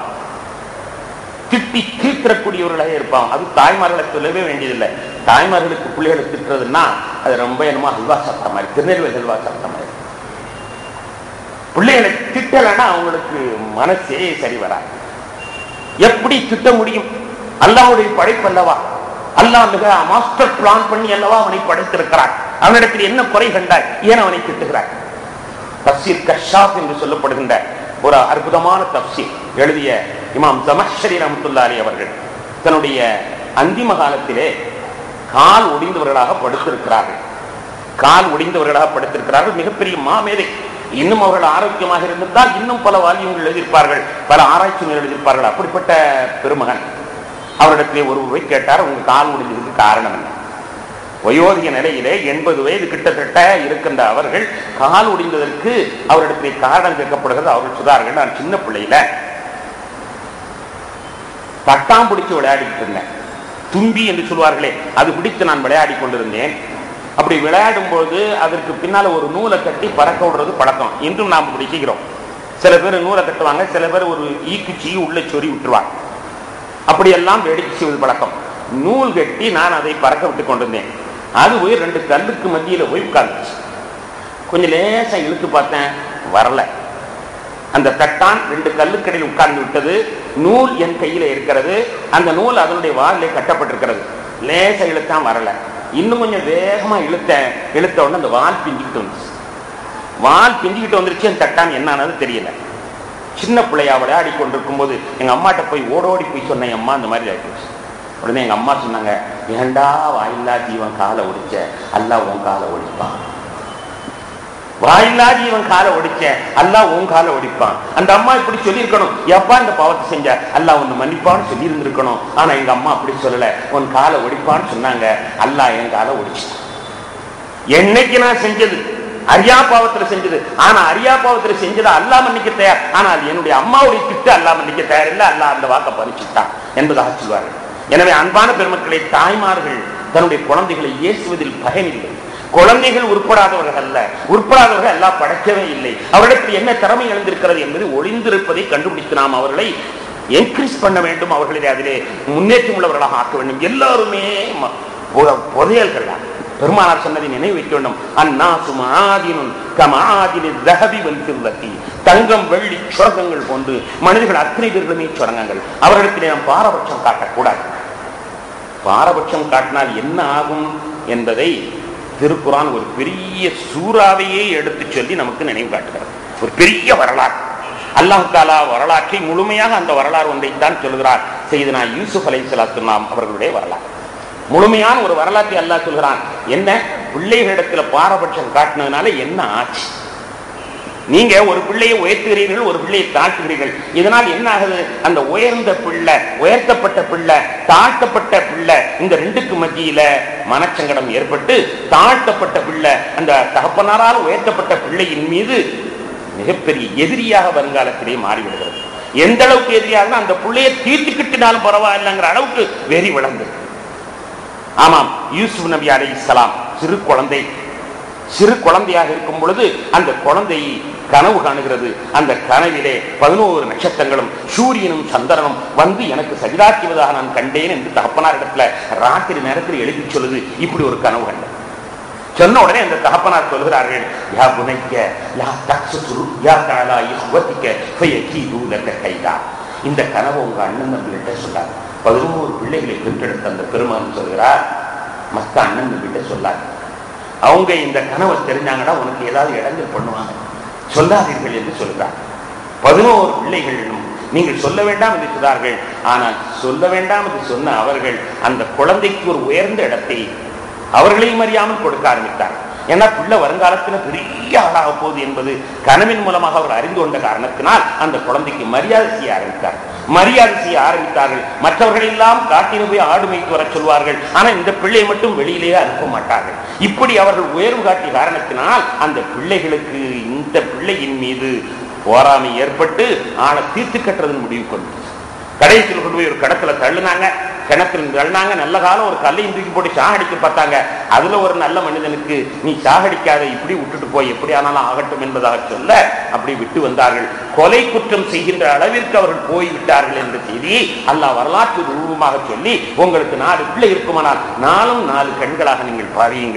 திட்டி தீர்க்கிறக்கூடியவர்களாக இருப்பான் அது தாய்மார்களை சொல்லவே வேண்டியதில்லை தாய்மார்களுக்கு பிள்ளைகளை திட்டுறதுன்னா அது ரொம்ப என்னமோ அல்வா சாப்பிட்ட மாதிரி திருநெல்வேலி அல்வா சாப்பிட்ட மாதிரி பிள்ளைகளை திட்டலைன்னா அவங்களுக்கு மனசே சரி வராது எப்படி திட்ட முடியும் அல்லாஹ்வுடைய படைப்பு அல்லவா அல்லாஹ் மிக மாஸ்டர் பிளான் பண்ணி அல்லவா அவனை படைத்திருக்கிறார் அவனிடத்தில் என்ன குறை கண்டாய் ஏன் அவனை திட்டுகிறாய் தப்சீர் கஷாப் என்று சொல்லப்படுகின்ற ஒரு அற்புதமான தப்சீர் எழுதிய இமாம் ஜமஹரி ரஹமத்துல்லாலி அவர்கள் தன்னுடைய அந்திம காலத்திலே கால் ஒடிந்தவர்களாக படுத்திருக்கிறார்கள் கால் ஒடிந்தவர்களாக படுத்திருக்கிறார்கள் மிகப்பெரிய மாமேதை இன்னும் அவர்கள் ஆரோக்கியமாக இருந்திருந்தால் இன்னும் பல வால்யங்கள் எழுதியிருப்பார்கள் பல ஆராய்ச்சிகள் எழுதியிருப்பார்கள் அப்படிப்பட்ட பெருமகன் அவரிடத்திலே ஒருவரை கேட்டார் உங்க கால் ஒடிஞ்சதுக்கு காரணம் என்ன வயோதிக நிலையிலே எண்பது வயது கிட்டத்தட்ட இருக்கின்ற அவர்கள் கால் ஒடிந்ததற்கு அவரிடத்திலே காரணம் கேட்கப்படுகிறது அவர்கள் சுதார்கள் நான் சின்ன பிள்ளையில தட்டாம் பிடிச்சு விளையாடிட்டு இருந்தேன் தும்பி என்று சொல்வார்களே அது பிடித்து நான் விளையாடி கொண்டிருந்தேன் அப்படி விளையாடும் பொழுது அதற்கு பின்னால ஒரு நூலை கட்டி பறக்க விடுறது பழக்கம் இன்றும் நாம் இப்படி செய்கிறோம் சில பேர் நூலை கட்டுவாங்க சில பேர் ஒரு ஈக்குச்சி உள்ள சொறி விட்டுருவாங்க அப்படியெல்லாம் வேடிக்கை செய்வது பழக்கம் நூல் கட்டி நான் அதை பறக்க விட்டு கொண்டிருந்தேன் அது போய் ரெண்டு கல்லுக்கு மத்தியில போய் உட்கார்ந்துச்சு கொஞ்சம் லேசா இழுத்து பார்த்தேன் வரல அந்த தட்டான் ரெண்டு கல்லுக்கடையில் உட்கார்ந்து விட்டது நூல் என் கையில இருக்கிறது அந்த நூல் அதனுடைய வாலிலே கட்டப்பட்டிருக்கிறது லேசா இழுத்தான் வரல இன்னும் கொஞ்சம் வேகமா இழுத்தேன் இழுத்த உடனே அந்த வால் பிஞ்சுக்கிட்டு வந்துச்சு வால் பிஞ்சுக்கிட்டு வந்துருச்சு அந்த தட்டான் என்னன்னு தெரியல சின்ன பிள்ளையா விளையாடி கொண்டிருக்கும் போது எங்க அம்மாட்ட போய் ஓடோடி போய் சொன்னேன் அம்மா அந்த மாதிரி ஆயிடுச்சு உடனே எங்க அம்மா சொன்னாங்க ஏண்டா வாயில்லா ஜீவன் காலை ஒடிச்ச அல்லாஹ் உன் காலை ஒடிப்பான் வாயில்லா ஜீவன் காலை ஒடிச்ச அல்லாஹ் உன் காலை ஒடிப்பான் அந்த அம்மா இப்படி சொல்லியிருக்கணும் எப்பா இந்த பாவத்தை செஞ்ச அல்லாஹ் உன்னை மன்னிப்பான்னு சொல்லி இருந்திருக்கணும் ஆனா எங்க அம்மா அப்படி சொல்லல உன் காலை ஒடிப்பான்னு சொன்னாங்க அல்லாஹ் என் காலை ஒடிச்சிட்டான் என்னைக்கு நான் செஞ்சது அரியா பாவத்துல செஞ்சது ஆனா அரியா பாவத்துல செஞ்சதை அல்லாஹ் மன்னிக்க தயார் ஆனால் என்னுடைய அம்மாவுடைய திட்டு அல்லாஹ் மன்னிக்க தயார் இல்லை அல்லாஹ் அந்த வாக்கை பறிச்சுட்டான் என்பதாக சொல்வார்கள் எனவே அன்பான பெருமக்களை தாய்மார்கள் தன்னுடைய குழந்தைகளை ஏசுவதில் பயனில்லை குழந்தைகள் உட்படாதவர்கள் அல்ல உட்படாதவர்கள் எல்லாம் படைக்கவே இல்லை அவரிடத்தில் என்ன திறமை எழுந்திருக்கிறது என்பது ஒளிந்திருப்பதை கண்டுபிடித்து நாம் அவர்களை என்கரேஜ் பண்ண வேண்டும் அவர்களை அதிலே முன்னேற்றம் உள்ளவர்களாக ஆக்க வேண்டும் எல்லாருமே ம- புத- புதையல்கள் தான் பெருமானார் சொன்னதை நினைவு வைக்க வேண்டும் அண்ணா சுமாதினும் கமாதினி தகபி வல்பில்லத்தி தங்கம் வெள்ளி சுரங்கங்கள் போன்று மனிதர்கள் அத்தனை பேர்களுமே சுரங்கங்கள் அவர்களிடத்திலே நாம் பாரபட்சம் காட்டக்கூடாது பாரபட்சம் காட்டினால் என்ன ஆகும் என்பதை திருக்குறான் ஒரு பெரிய சூறாவையே எடுத்து சொல்லி நமக்கு நினைவு காட்டுகிறது ஒரு பெரிய வரலாறு அல்லாஹ் தாலா வரலாற்றை முழுமையாக அந்த வரலாறு ஒன்றைத்தான் சொல்கிறார் செய்தனா யூசுப் அலை நாம் அவர்களுடைய வரலாறு முழுமையான ஒரு வரலாற்றை அல்லாஹ் சொல்கிறான் என்ன பிள்ளைகளிடத்துல பாரபட்சம் காட்டினதுனால என்ன ஆச்சு நீங்க ஒரு பிள்ளையை உயர்த்துகிறீர்கள் ஒரு பிள்ளையை தாழ்த்துகிறீர்கள் இதனால் என்ன ஆகுது அந்த உயர்ந்த பிள்ளை உயர்த்தப்பட்ட பிள்ளை தாழ்த்தப்பட்ட பிள்ளை இந்த ரெண்டுக்கு மத்தியில மனச்சங்கடம் ஏற்பட்டு தாழ்த்தப்பட்ட பிள்ளை அந்த தகப்பனாரால் உயர்த்தப்பட்ட பிள்ளையின் மீது மிகப்பெரிய எதிரியாக வருங்காலத்திலே மாறிவிடுகிறது எந்த அளவுக்கு எதிரியாக அந்த பிள்ளையை தீர்த்துக்கிட்டினாலும் பரவாயில்லைங்கிற அளவுக்கு வெறி விளங்குது ஆமாம் யூசுப் நபி அலை இஸ்லாம் சிறு குழந்தை சிறு குழந்தையாக இருக்கும் பொழுது அந்த குழந்தை கனவு காணுகிறது அந்த கனவிலே பதினோரு நட்சத்திரங்களும் சூரியனும் சந்திரனும் வந்து எனக்கு சஜிதாக்குவதாக நான் கண்டேன் என்று தகப்பனார் இடத்துல ராத்திரி நேரத்தில் எழுதி சொல்லுது இப்படி ஒரு கனவு கண்டேன் சொன்ன உடனே அந்த தகப்பனார் சொல்கிறார்கள் யா புனைக்க யா தக்சுரு யா தாலா இஹ்வதிக்க ஃபயகீது லக்க கைதா இந்த கனவு உங்க அண்ணன் தம்பிகிட்ட சொல்லார் பதினோரு பிள்ளைகளை பெற்றெடுத்த அந்த பெருமான் சொல்கிறார் மத்த அண்ணன் தம்பிகிட்ட சொல்லார் அவங்க இந்த கனவை தெரிஞ்சாங்கன்னா உனக்கு ஏதாவது இடைஞ்சல் பண்ணுவாங்க சொல்லாதீர்கள் என்று சொல்கிறார் பதினோரு பிள்ளைகளிலும் நீங்கள் சொல்ல வேண்டாம் என்று சொன்னார்கள் ஆனால் சொல்ல வேண்டாம் என்று சொன்ன அவர்கள் அந்த குழந்தைக்கு ஒரு உயர்ந்த இடத்தை அவர்களையும் அறியாமல் கொடுக்க ஆரம்பித்தார் ஏன்னா பிள்ளை வருங்காலத்துல பெரிய ஆளாக போகுது என்பது கனவின் மூலமாக அவர் அறிந்து கொண்ட காரணத்தினால் அந்த குழந்தைக்கு மரியாதை செய்ய ஆரம்பித்தார் மரியாதை செய்ய ஆரம்பித்தார்கள் மற்றவர்கள் எல்லாம் காட்டின போய் ஆடு மேய்த்து வர சொல்வார்கள் ஆனா இந்த பிள்ளை மட்டும் வெளியிலேயே அனுப்ப மாட்டார்கள் இப்படி அவர்கள் உயர்வு காட்டிய காரணத்தினால் அந்த பிள்ளைகளுக்கு இந்த பிள்ளையின் மீது போராமை ஏற்பட்டு ஆளை தீர்த்து கட்டுறதுன்னு முடிவு கொண்டு கடைசியில் கொண்டு போய் ஒரு கடத்துல தள்ளுனாங்க கிணத்துல தள்ளினாங்க நல்ல காலம் ஒரு கல்லையும் தூக்கி போட்டு சாகடிக்க பார்த்தாங்க அதுல ஒரு நல்ல மனிதனுக்கு நீ சாகடிக்காத இப்படி விட்டுட்டு போய் எப்படி ஆனாலும் ஆகட்டும் என்பதாக சொல்ல அப்படி விட்டு வந்தார்கள் கொலை குற்றம் செய்கின்ற அளவிற்கு அவர்கள் போய் விட்டார்கள் என்ற செய்தி அல்லாஹ் வரலாற்று ரூபமாக சொல்லி உங்களுக்கு நாலு பிள்ளை இருக்குமானால் நாலும் நாலு கண்களாக நீங்கள் பாவியுங்கள்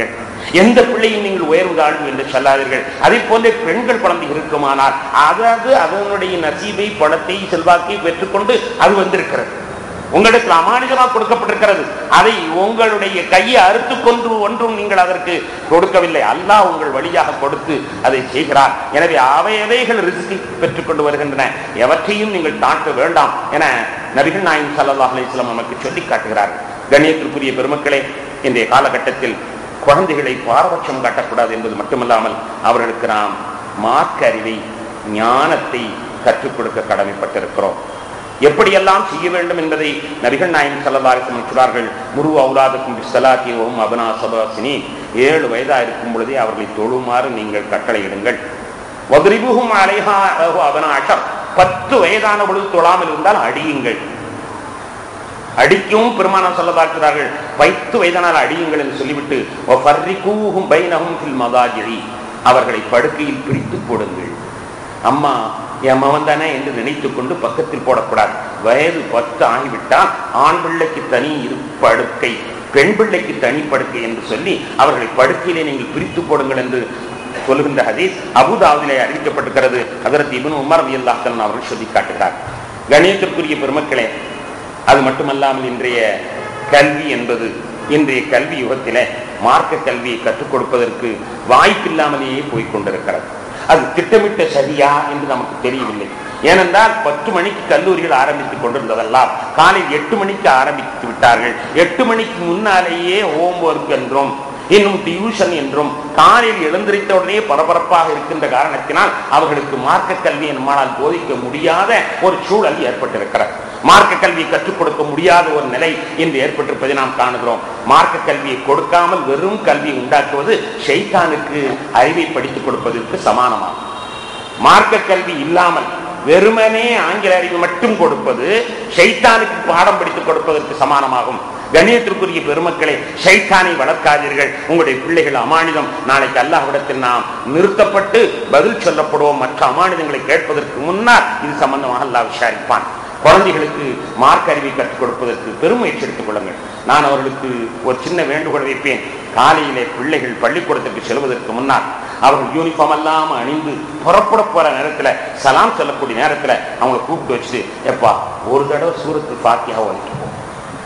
எந்த பிள்ளையும் நீங்கள் உயர்வு தாழ்வு என்று சொல்லாதீர்கள் அதே போல பெண்கள் குழந்தை இருக்குமானால் அதாவது அதனுடைய நசீபை பணத்தை செல்வாக்கை பெற்றுக்கொண்டு அது வந்திருக்கிறது உங்களுக்கு அமானிதமாக கொடுக்கப்பட்டிருக்கிறது அதை உங்களுடைய கையை அறுத்து கொன்று ஒன்றும் நீங்கள் அதற்கு கொடுக்கவில்லை அல்லாஹ் உங்கள் வழியாக கொடுத்து அதை செய்கிறார் எனவே அவையவைகள் ரிஸ்கை பெற்றுக்கொண்டு வருகின்றன எவற்றையும் நீங்கள் தாக்க வேண்டாம் என நபிகள் நாயகம் சல்லாஹ் அலிஸ்லாம் நமக்கு சொல்லி காட்டுகிறார்கள் கண்ணியத்திற்குரிய பெருமக்களே இன்றைய காலகட்டத்தில் குழந்தைகளை பாரபட்சம் காட்டக்கூடாது என்பது மட்டுமல்லாமல் அவர்களுக்கு நாம் மார்க்க அறிவை ஞானத்தை கற்றுக் கொடுக்க கடமைப்பட்டிருக்கிறோம் எப்படியெல்லாம் செய்ய வேண்டும் என்பதை நபிகள் நாயகம் சல்லல்லாரிசம் சொல்றார்கள் முரு அவுலாதுக்கும் சலாத்தியவும் அபனா சபாசினி ஏழு வயதா இருக்கும் பொழுதே அவர்களை தொழுமாறு நீங்கள் கட்டளையிடுங்கள் வதிரிபுகும் அலைஹா அபனா அஷர் பத்து வயதான பொழுது தொழாமல் இருந்தால் அடியுங்கள் அடிக்கவும் பெருமானம் சொல்ல பார்க்கிறார்கள் வைத்து வயதானால் அடியுங்கள் என்று சொல்லிவிட்டு "வஃபர்ரிகூஹும் பைனஹும் ஃபில் மதாஜிரி." அவர்களை படுக்கையில் பிரித்து போடுங்கள் அம்மா என் மகன் தானே என்று நினைத்துக் கொண்டு பக்கத்தில் போடக்கூடாது வயது பத்து ஆகிவிட்டால் ஆண் பிள்ளைக்கு தனி இரு படுக்கை பெண் பிள்ளைக்கு தனி படுக்கை என்று சொல்லி அவர்களை படுக்கையிலே நீங்கள் பிரித்து போடுங்கள் என்று சொல்லுகின்ற ஹதீஸ் அபுதாபிலே அறிவிக்கப்பட்டிருக்கிறது அதற்கு இவன் உமர் அல்லாஹன் அவர்கள் சொல்லி காட்டுகிறார் கணியத்திற்குரிய பெருமக்களே அது மட்டுமல்லாமல் இன்றைய கல்வி என்பது இன்றைய கல்வி யுகத்திலே மார்க்க கல்வியை கற்றுக் கொடுப்பதற்கு வாய்ப்பில்லாமலேயே போய்க் கொண்டிருக்கிறது அது திட்டமிட்ட சரியா என்று நமக்கு தெரியவில்லை ஏனென்றால் பத்து மணிக்கு கல்லூரிகள் ஆரம்பித்துக் கொண்டிருந்ததெல்லாம் காலை எட்டு மணிக்கு ஆரம்பித்து விட்டார்கள் எட்டு மணிக்கு முன்னாலேயே ஹோம் ஒர்க் என்றும் இன்னும் டியூஷன் என்றும் காலையில் எழுந்திருத்த உடனே பரபரப்பாக இருக்கின்ற காரணத்தினால் அவர்களுக்கு மார்க்க கல்வி நம்மால் போதிக்க முடியாத ஒரு சூழல் ஏற்பட்டிருக்கிறது மார்க்க கல்வியை கற்றுக் கொடுக்க முடியாத ஒரு நிலை இன்று ஏற்பட்டிருப்பதை நாம் காணுகிறோம் மார்க்க கல்வியை கொடுக்காமல் வெறும் கல்வியை உண்டாக்குவது ஷைத்தானுக்கு அறிவை படித்துக் கொடுப்பதற்கு சமானமாகும் மார்க்க கல்வி இல்லாமல் வெறுமனே ஆங்கில அறிவு மட்டும் கொடுப்பது ஷைத்தானுக்கு பாடம் படித்துக் கொடுப்பதற்கு சமானமாகும் கண்ணியத்திற்குரிய பெருமக்களை ஷைத்தானை வளர்க்காதீர்கள் உங்களுடைய பிள்ளைகள் அமானிதம் நாளைக்கு அல்லாஹ்விடத்தில் நாம் நிறுத்தப்பட்டு பதில் சொல்லப்படுவோம் மற்ற அமானிதங்களை கேட்பதற்கு முன்னால் இது சம்பந்தமாக அல்லாஹ் விசாரிப்பான் குழந்தைகளுக்கு மார்க் அறிவை கற்றுக் கொடுப்பதற்கு பெருமுயற்சி எடுத்துக் கொள்ளுங்கள் நான் அவர்களுக்கு ஒரு சின்ன வேண்டுகோள் வைப்பேன் காலையிலே பிள்ளைகள் பள்ளிக்கூடத்திற்கு செல்வதற்கு முன்னால் அவர்கள் யூனிஃபார்ம் எல்லாம் அணிந்து புறப்பட போற நேரத்துல சலாம் சொல்லக்கூடிய நேரத்துல அவங்கள கூப்பிட்டு வச்சுட்டு எப்பா ஒரு தடவை சூரத்து பாத்தியா வந்துட்டு போ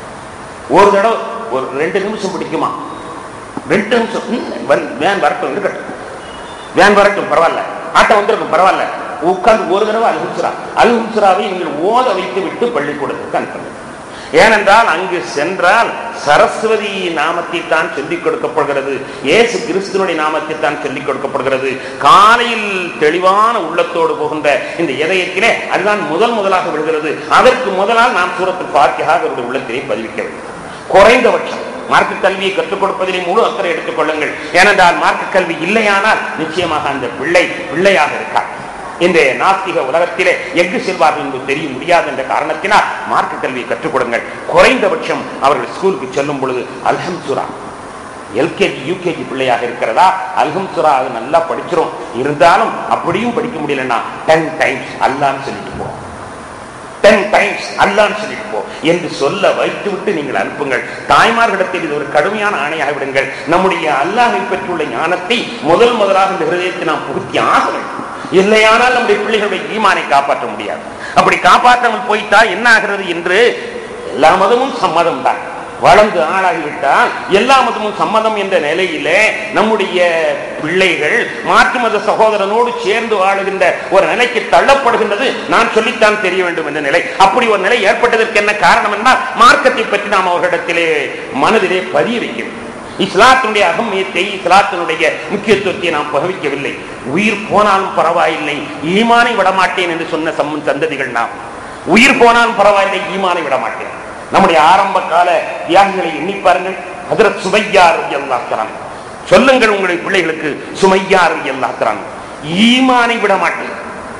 ஒரு தடவை ஒரு ரெண்டு நிமிஷம் பிடிக்குமா ரெண்டு நிமிஷம் ம், வந்து- வேன் வரட்டும் இருக்கட்டும் வேன் வரட்டும் பரவாயில்ல ஆட்டம் வந்திருக்கும் பரவாயில்ல உட்கார்ந்து ஒரு தடவை அல்ஹுசுரா அல்ஹுசுராவை நீங்கள் ஓத வைத்து விட்டு பள்ளிக்கூடத்துக்கு அனுப்புங்க ஏனென்றால் அங்கு சென்றால் சரஸ்வதி நாமத்தை தான் சொல்லிக் கொடுக்கப்படுகிறது இயேசு கிறிஸ்துவனுடைய நாமத்தை தான் சொல்லிக் கொடுக்கப்படுகிறது காலையில் தெளிவான உள்ளத்தோடு போகின்ற இந்த இதயத்திலே அதுதான் முதல் முதலாக விழுகிறது அதற்கு முதலால் நாம் சூரத்தில் பாக்கியாக அவருடைய உள்ளத்திலே பதிவிக்க வேண்டும் குறைந்தபட்சம் மார்க்க கல்வியை கற்றுக் கொடுப்பதிலே முழு அக்கறை எடுத்துக் கொள்ளுங்கள் ஏனென்றால் மார்க்க கல்வி இல்லையானால் நிச்சயமாக அந்த பிள்ளை பிள்ளையாக இருக்கார் இந்த நாஸ்திக உலகத்திலே எங்கு செல்வார்கள் என்று தெரிய முடியாது என்ற காரணத்தினால் மார்க்க கல்வியை கற்றுக் கொடுங்கள் குறைந்தபட்சம் அவர்கள் ஸ்கூலுக்கு செல்லும் பொழுது அல்ஹம் சுரா எல்கேஜி யூகேஜி பிள்ளையாக இருக்கிறதா அல்ஹம் சுரா அது நல்லா படிச்சிரும் இருந்தாலும் அப்படியும் படிக்க முடியலன்னா டென் டைம்ஸ் அல்லான்னு சொல்லிட்டு போவோம் டென் டைம்ஸ் அல்லான்னு சொல்லிட்டு போ என்று சொல்ல வைத்து விட்டு நீங்கள் அனுப்புங்கள் தாய்மார்களிடத்தில் இது ஒரு கடுமையான ஆணையாக விடுங்கள் நம்முடைய அல்லாஹை பெற்றுள்ள ஞானத்தை முதல் முதலாக இந்த ஹிருதயத்தை நாம் புகுத்தி ஆக வேண்டும் இல்லையானால் நம்முடைய பிள்ளைகளுடைய ஈமானை காப்பாற்ற முடியாது அப்படி காப்பாற்றாமல் போய்த்தா என்ன ஆகிறது என்று எல்லா மதமும் சம்மதம் தான் வளர்ந்து ஆளாகிவிட்டால் எல்லா மதமும் சம்மதம் என்ற நிலையிலே நம்முடைய பிள்ளைகள் மாற்று மத சகோதரனோடு சேர்ந்து வாழுகின்ற ஒரு நிலைக்கு தள்ளப்படுகின்றது நான் சொல்லித்தான் தெரிய வேண்டும் என்ற நிலை அப்படி ஒரு நிலை ஏற்பட்டதற்கு என்ன காரணம் என்றால் மார்க்கத்தை பற்றி நாம் அவர்களிடத்திலே மனதிலே பதிய வைக்க வேண்டும் இஸ்லாத்தினுடைய அகமியத்தை இஸ்லாத்தினுடைய முக்கியத்துவத்தை நாம் பகவிக்கவில்லை உயிர் போனாலும் பரவாயில்லை ஈமானை விடமாட்டேன் என்று சொன்ன சம்மன் சந்ததிகள் நாம் உயிர் போனாலும் பரவாயில்லை ஈமானை விடமாட்டேன் நம்முடைய ஆரம்ப கால தியாகிகளை எண்ணி பாருங்கள் ஹதரத் சுமையார் எல்லாக்கிறாங்க சொல்லுங்கள் உங்களுடைய பிள்ளைகளுக்கு சுமையார் எல்லாக்கிறாங்க ஈமானை விட மாட்டேன்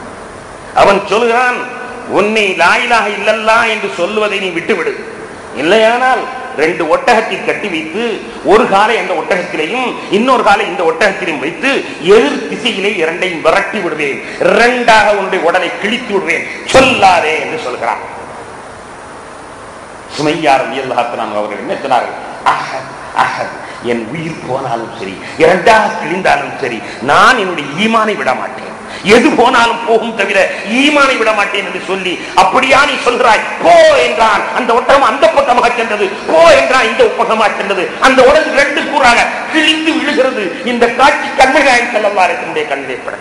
அவன் சொல்கிறான் உன்னை லாயிலாக இல்லல்லா என்று சொல்லுவதை நீ விட்டுவிடு இல்லையானால் ரெண்டு ஒட்டகத்தை கட்டி வைத்து ஒரு காலை அந்த ஒட்டகத்திலையும் இன்னொரு காலை இந்த ஒட்டகத்திலையும் வைத்து எதிர் திசையிலே இரண்டையும் விரட்டி விடுவேன் இரண்டாக உன்னுடைய உடலை கிழித்து விடுவேன் சொல்லாதே என்று சொல்கிறான் சுமையார் அல்லாஹான் அவர்கள் என்ன சொன்னார்கள் "அஹ், அஹத் என் உயிர் போனாலும் சரி இரண்டாக கிழிந்தாலும் சரி நான் என்னுடைய ஈமானை விட மாட்டேன் எது போனாலும் போகும் தவிர ஈமானை விட மாட்டேன் என்று சொல்லி அப்படியா நீ சொல்கிறாய் போ என்றான் அந்த ஒட்டகம் அந்த பக்கமாக சென்றது போ என்றான் இந்த பக்கமாக சென்றது அந்த உடல் ரெண்டு கூறாக கிழிந்து விழுகிறது இந்த காட்சி கண்மகாயம் செல்லவாரத்தினுடைய கண்ணிலே பட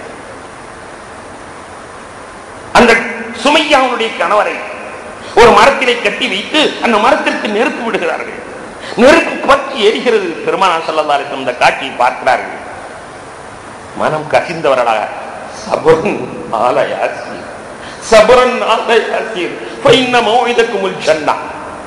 அந்த சுமையாவுடைய கணவரை ஒரு மரத்திலே கட்டி வைத்து அந்த மரத்திற்கு நெருப்பு விடுகிறார்கள் நெருப்பு பற்றி எரிகிறது பெருமானா செல்லவாரத்தின் இந்த காட்சியை பார்க்கிறார்கள் மனம் கசிந்தவர்களாக சபரன் ஆலயாசி சபரன் ஆலயாசீர் ஃபைன்ன மௌஇதக்குமுல் ஜன்னா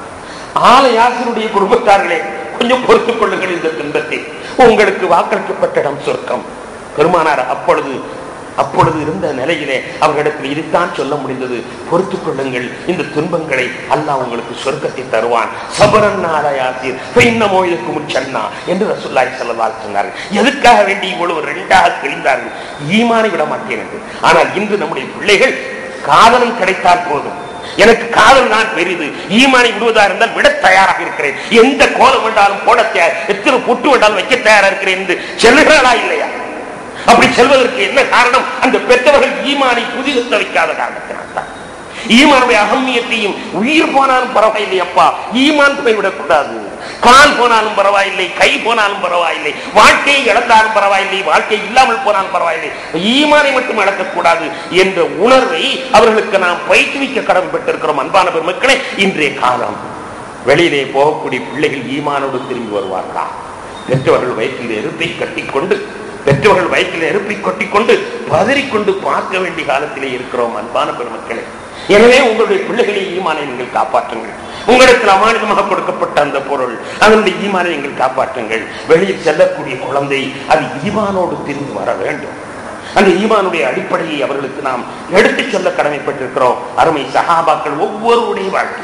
ஆலயாசிருடைய குடும்பத்தார்களே கொஞ்சம் பொறுத்துக் கொள்ளுங்கள் இந்த துன்பத்தை உங்களுக்கு வாக்களிக்கப்பட்ட இடம் சொர்க்கம் பெருமானார் அப்பொழுது அப்பொழுது இருந்த நிலையிலே அவர்களிடத்தில் இதுதான் சொல்ல முடிந்தது பொறுத்துக் கொள்ளுங்கள் இந்த துன்பங்களை அல்லாஹ் உங்களுக்கு சொர்க்கத்தை தருவான் சபரன் ஆலயாசீர் ஃபைன்னமோ இதற்கு முச்சன்னா என்று ரசூல்லாய் செல்லவால் சொன்னார்கள் எதுக்காக வேண்டி இவ்வளவு ரெண்டாக கிழிந்தார்கள் ஈமானை விட மாட்டேன் என்று ஆனால் இன்று நம்முடைய பிள்ளைகள் காதலும் கிடைத்தால் போதும் எனக்கு காதல் நான் பெரிது ஈமானை விடுவதா இருந்தால் விட தயாராக இருக்கிறேன் எந்த கோலம் வேண்டாலும் போட தயார் எத்தனை பொட்டு வேண்டாலும் வைக்க தயாரா இருக்கிறேன் என்று செல்லுகிறாளா இல்லையா அப்படி செல்வதற்கு என்ன காரணம் அந்த பெற்றவர்கள் ஈமானை புதிதுத்த வைக்காத காரணத்தினால் தான் ஈமானுடைய அகமியத்தையும் உயிர் போனாலும் பரவாயில்லை அப்பா ஈமான் போய்விடக் கூடாது கால் போனாலும் பரவாயில்லை கை போனாலும் பரவாயில்லை வாழ்க்கையை இழந்தாலும் பரவாயில்லை வாழ்க்கை இல்லாமல் போனாலும் பரவாயில்லை ஈமானை மட்டும் இழக்கக்கூடாது என்ற உணர்வை அவர்களுக்கு நாம் பயிற்றுவிக்க கடமைப்பட்டிருக்கிறோம் அன்பான பெருமக்களே இன்றைய காலம் வெளியிலே போகக்கூடிய பிள்ளைகள் ஈமானோடு திரும்பி வருவார்களா பெற்றவர்கள் வயிற்றில் எருப்பை கட்டிக்கொண்டு பெற்றவர்கள் வயிற்றில் நெருப்பை கொட்டிக்கொண்டு பதறிக்கொண்டு பார்க்க வேண்டிய காலத்திலே இருக்கிறோம் அன்பான பெருமக்களே எனவே உங்களுடைய பிள்ளைகளை ஈமானை நீங்கள் காப்பாற்றுங்கள் உங்களிடத்தில் அமானிதமாக கொடுக்கப்பட்ட அந்த பொருள் அதனுடைய ஈமானை நீங்கள் காப்பாற்றுங்கள் வெளியில் செல்லக்கூடிய குழந்தை அது ஈமானோடு திரும்பி வர வேண்டும் அந்த ஈமானுடைய அடிப்படையை அவர்களுக்கு நாம் எடுத்துச் சொல்ல கடமைப்பட்டிருக்கிறோம் அருமை சகாபாக்கள் ஒவ்வொருடைய வாழ்க்கை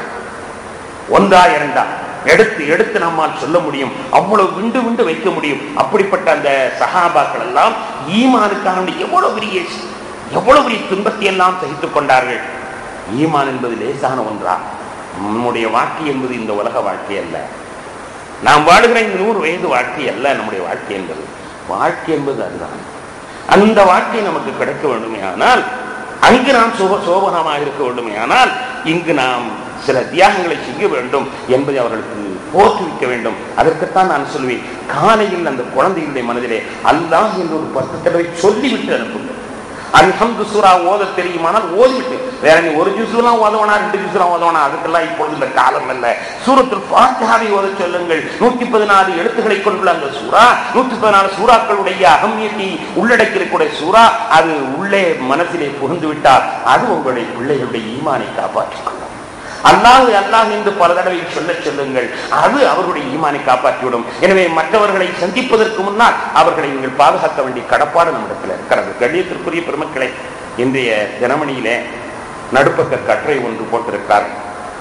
ஒன்றா இரண்டா எடுத்து எடுத்து நம்மால் சொல்ல முடியும் அவ்வளவு விண்டு விண்டு வைக்க முடியும் அப்படிப்பட்ட அந்த சகாபாக்கள் எல்லாம் ஈமானுக்காக வேண்டி எவ்வளவு பெரிய எவ்வளவு பெரிய துன்பத்தை எல்லாம் சகித்துக் கொண்டார்கள் ஈமான் என்பது லேசான ஒன்றா நம்முடைய வாழ்க்கை என்பது இந்த உலக வாழ்க்கை அல்ல நாம் வாழுகிற இந்த நூறு வயது வாழ்க்கை அல்ல நம்முடைய வாழ்க்கை என்பது வாழ்க்கை என்பது அதுதான் அந்த வாழ்க்கை நமக்கு கிடைக்க வேண்டுமே ஆனால் அங்கு நாம் சுக சோபனமாக இருக்க வேண்டுமே ஆனால் இங்கு நாம் சில தியாகங்களை செய்ய வேண்டும் என்பதை அவர்களுக்கு போற்றுவிக்க வேண்டும் அதற்குத்தான் நான் சொல்வேன் காலையில் அந்த குழந்தைகளுடைய மனதிலே அல்லாஹ் என்று ஒரு பத்து தடவை சொல்லிவிட்டு அனுப்புங்கள் அல்ஹம்து சூரா ஓத தெரியுமானால் ஓதிவிட்டு வேற நீ ஒரு ஜூஸ்லாம் ஓதவனா ரெண்டு ஜூஸ்லாம் ஓதவனா அதுக்கெல்லாம் இப்பொழுது இந்த காலம் அல்ல சூரத்தில் பாத்தியாவை ஓத சொல்லுங்கள் நூத்தி பதினாலு எழுத்துக்களை கொண்டுள்ள அந்த சூறா நூத்தி பதினாலு சூறாக்களுடைய அகமியத்தை உள்ளடக்கியிருக்கூடிய சூறா அது உள்ளே மனசிலே புகுந்து விட்டால் அது உங்களுடைய பிள்ளைகளுடைய ஈமானை காப்பாற்றிக் கொள்ளும் அல்லாஹ் அல்லாஹ் என்று பல தடவை சொல்ல சொல்லுங்கள் அது அவர்களுடைய ஈமானை காப்பாற்றிவிடும் எனவே மற்றவர்களை சந்திப்பதற்கு முன்னால் அவர்களை நீங்கள் பாதுகாக்க வேண்டிய கடப்பாடு நம்மிடத்தில் இருக்கிறது கண்ணியத்திற்குரிய பெருமக்களை இன்றைய தினமணியிலே நடுப்பக்க கட்டுரை ஒன்று போட்டிருக்கிறார்கள்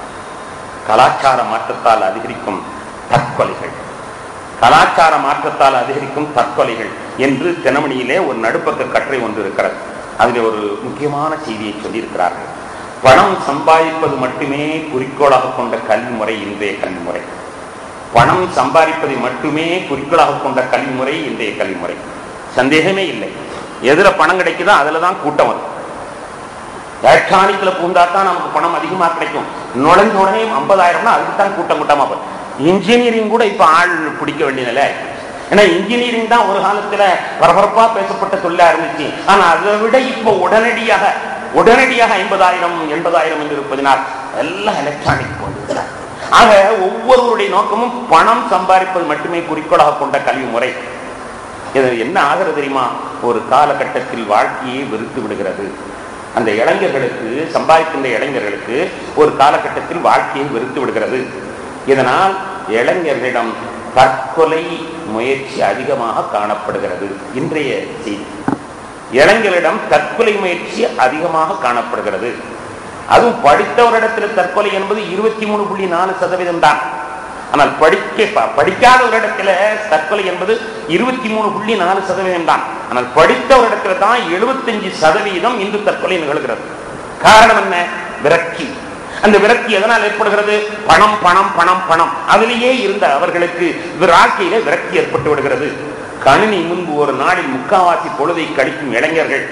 கலாச்சார மாற்றத்தால் அதிகரிக்கும் தற்கொலைகள் கலாச்சார மாற்றத்தால் அதிகரிக்கும் தற்கொலைகள் என்று தினமணியிலே ஒரு நடுப்பக்க கட்டுரை ஒன்று இருக்கிறது அதில் ஒரு முக்கியமான செய்தியை சொல்லியிருக்கிறார்கள் பணம் சம்பாதிப்பது மட்டுமே குறிக்கோளாக கொண்ட கல்வி முறை இன்றைய கல்வி முறை பணம் சம்பாதிப்பதை மட்டுமே குறிக்கோளாக கொண்ட கல்வி முறை இன்றைய கல்வி முறை சந்தேகமே இல்லை எதுல பணம் கிடைக்குதோ அதுல தான் கூட்டம் வரும் எலக்ட்ரானிக்ல பூந்தா தான் நமக்கு பணம் அதிகமா கிடைக்கும் நுழைஞ்ச உடனே ஐம்பதாயிரம்னா அதுக்கு தான் கூட்டம் கூட்டமா வரும் இன்ஜினியரிங் கூட இப்ப ஆள் பிடிக்க வேண்டிய நிலை ஆயிடுச்சு. ஏன்னா இன்ஜினியரிங் தான் ஒரு காலத்துல பரபரப்பா பேசப்பட்ட தொழிலா இருந்துச்சு ஆனா அதை விட இப்போ உடனடியாக உடனடியாக ஐம்பதாயிரம் எண்பதாயிரம் என்று இருப்பதினால் எல்லாம் எலக்ட்ரானிக் போன்று ஆக ஒவ்வொருவருடைய நோக்கமும் பணம் சம்பாதிப்பது மட்டுமே குறிக்கோளாக கொண்ட கல்வி முறை இது என்ன ஆகிறது தெரியுமா ஒரு காலகட்டத்தில் வாழ்க்கையை வெறுத்து விடுகிறது அந்த இளைஞர்களுக்கு சம்பாதிக்கின்ற இளைஞர்களுக்கு ஒரு காலகட்டத்தில் வாழ்க்கையை வெறுத்து விடுகிறது இதனால் இளைஞர்களிடம் தற்கொலை முயற்சி அதிகமாக காணப்படுகிறது இன்றைய செய்தி இளைஞர்களிடம் தற்கொலை முயற்சி அதிகமாக காணப்படுகிறது அதுவும் படித்தவரிடத்தில் தற்கொலை என்பது இருபத்தி மூணு புள்ளி நாலு சதவீதம் தான் ஆனால் படிக்க படிக்காத ஒரு இடத்துல தற்கொலை என்பது இருபத்தி மூணு புள்ளி நாலு சதவீதம் தான் ஆனால் படித்த ஒரு இடத்துல தான் எழுபத்தஞ்சு சதவீதம் இன்று தற்கொலை நிகழ்கிறது காரணம் என்ன விரக்தி அந்த விரக்தி எதனால் ஏற்படுகிறது பணம் பணம் பணம் பணம் அதிலேயே இருந்த அவர்களுக்கு வாழ்க்கையில விரக்தி ஏற்பட்டு விடுகிறது கணினி முன்பு ஒரு நாளில் முக்காவாசி பொழுதை கழிக்கும் இளைஞர்கள்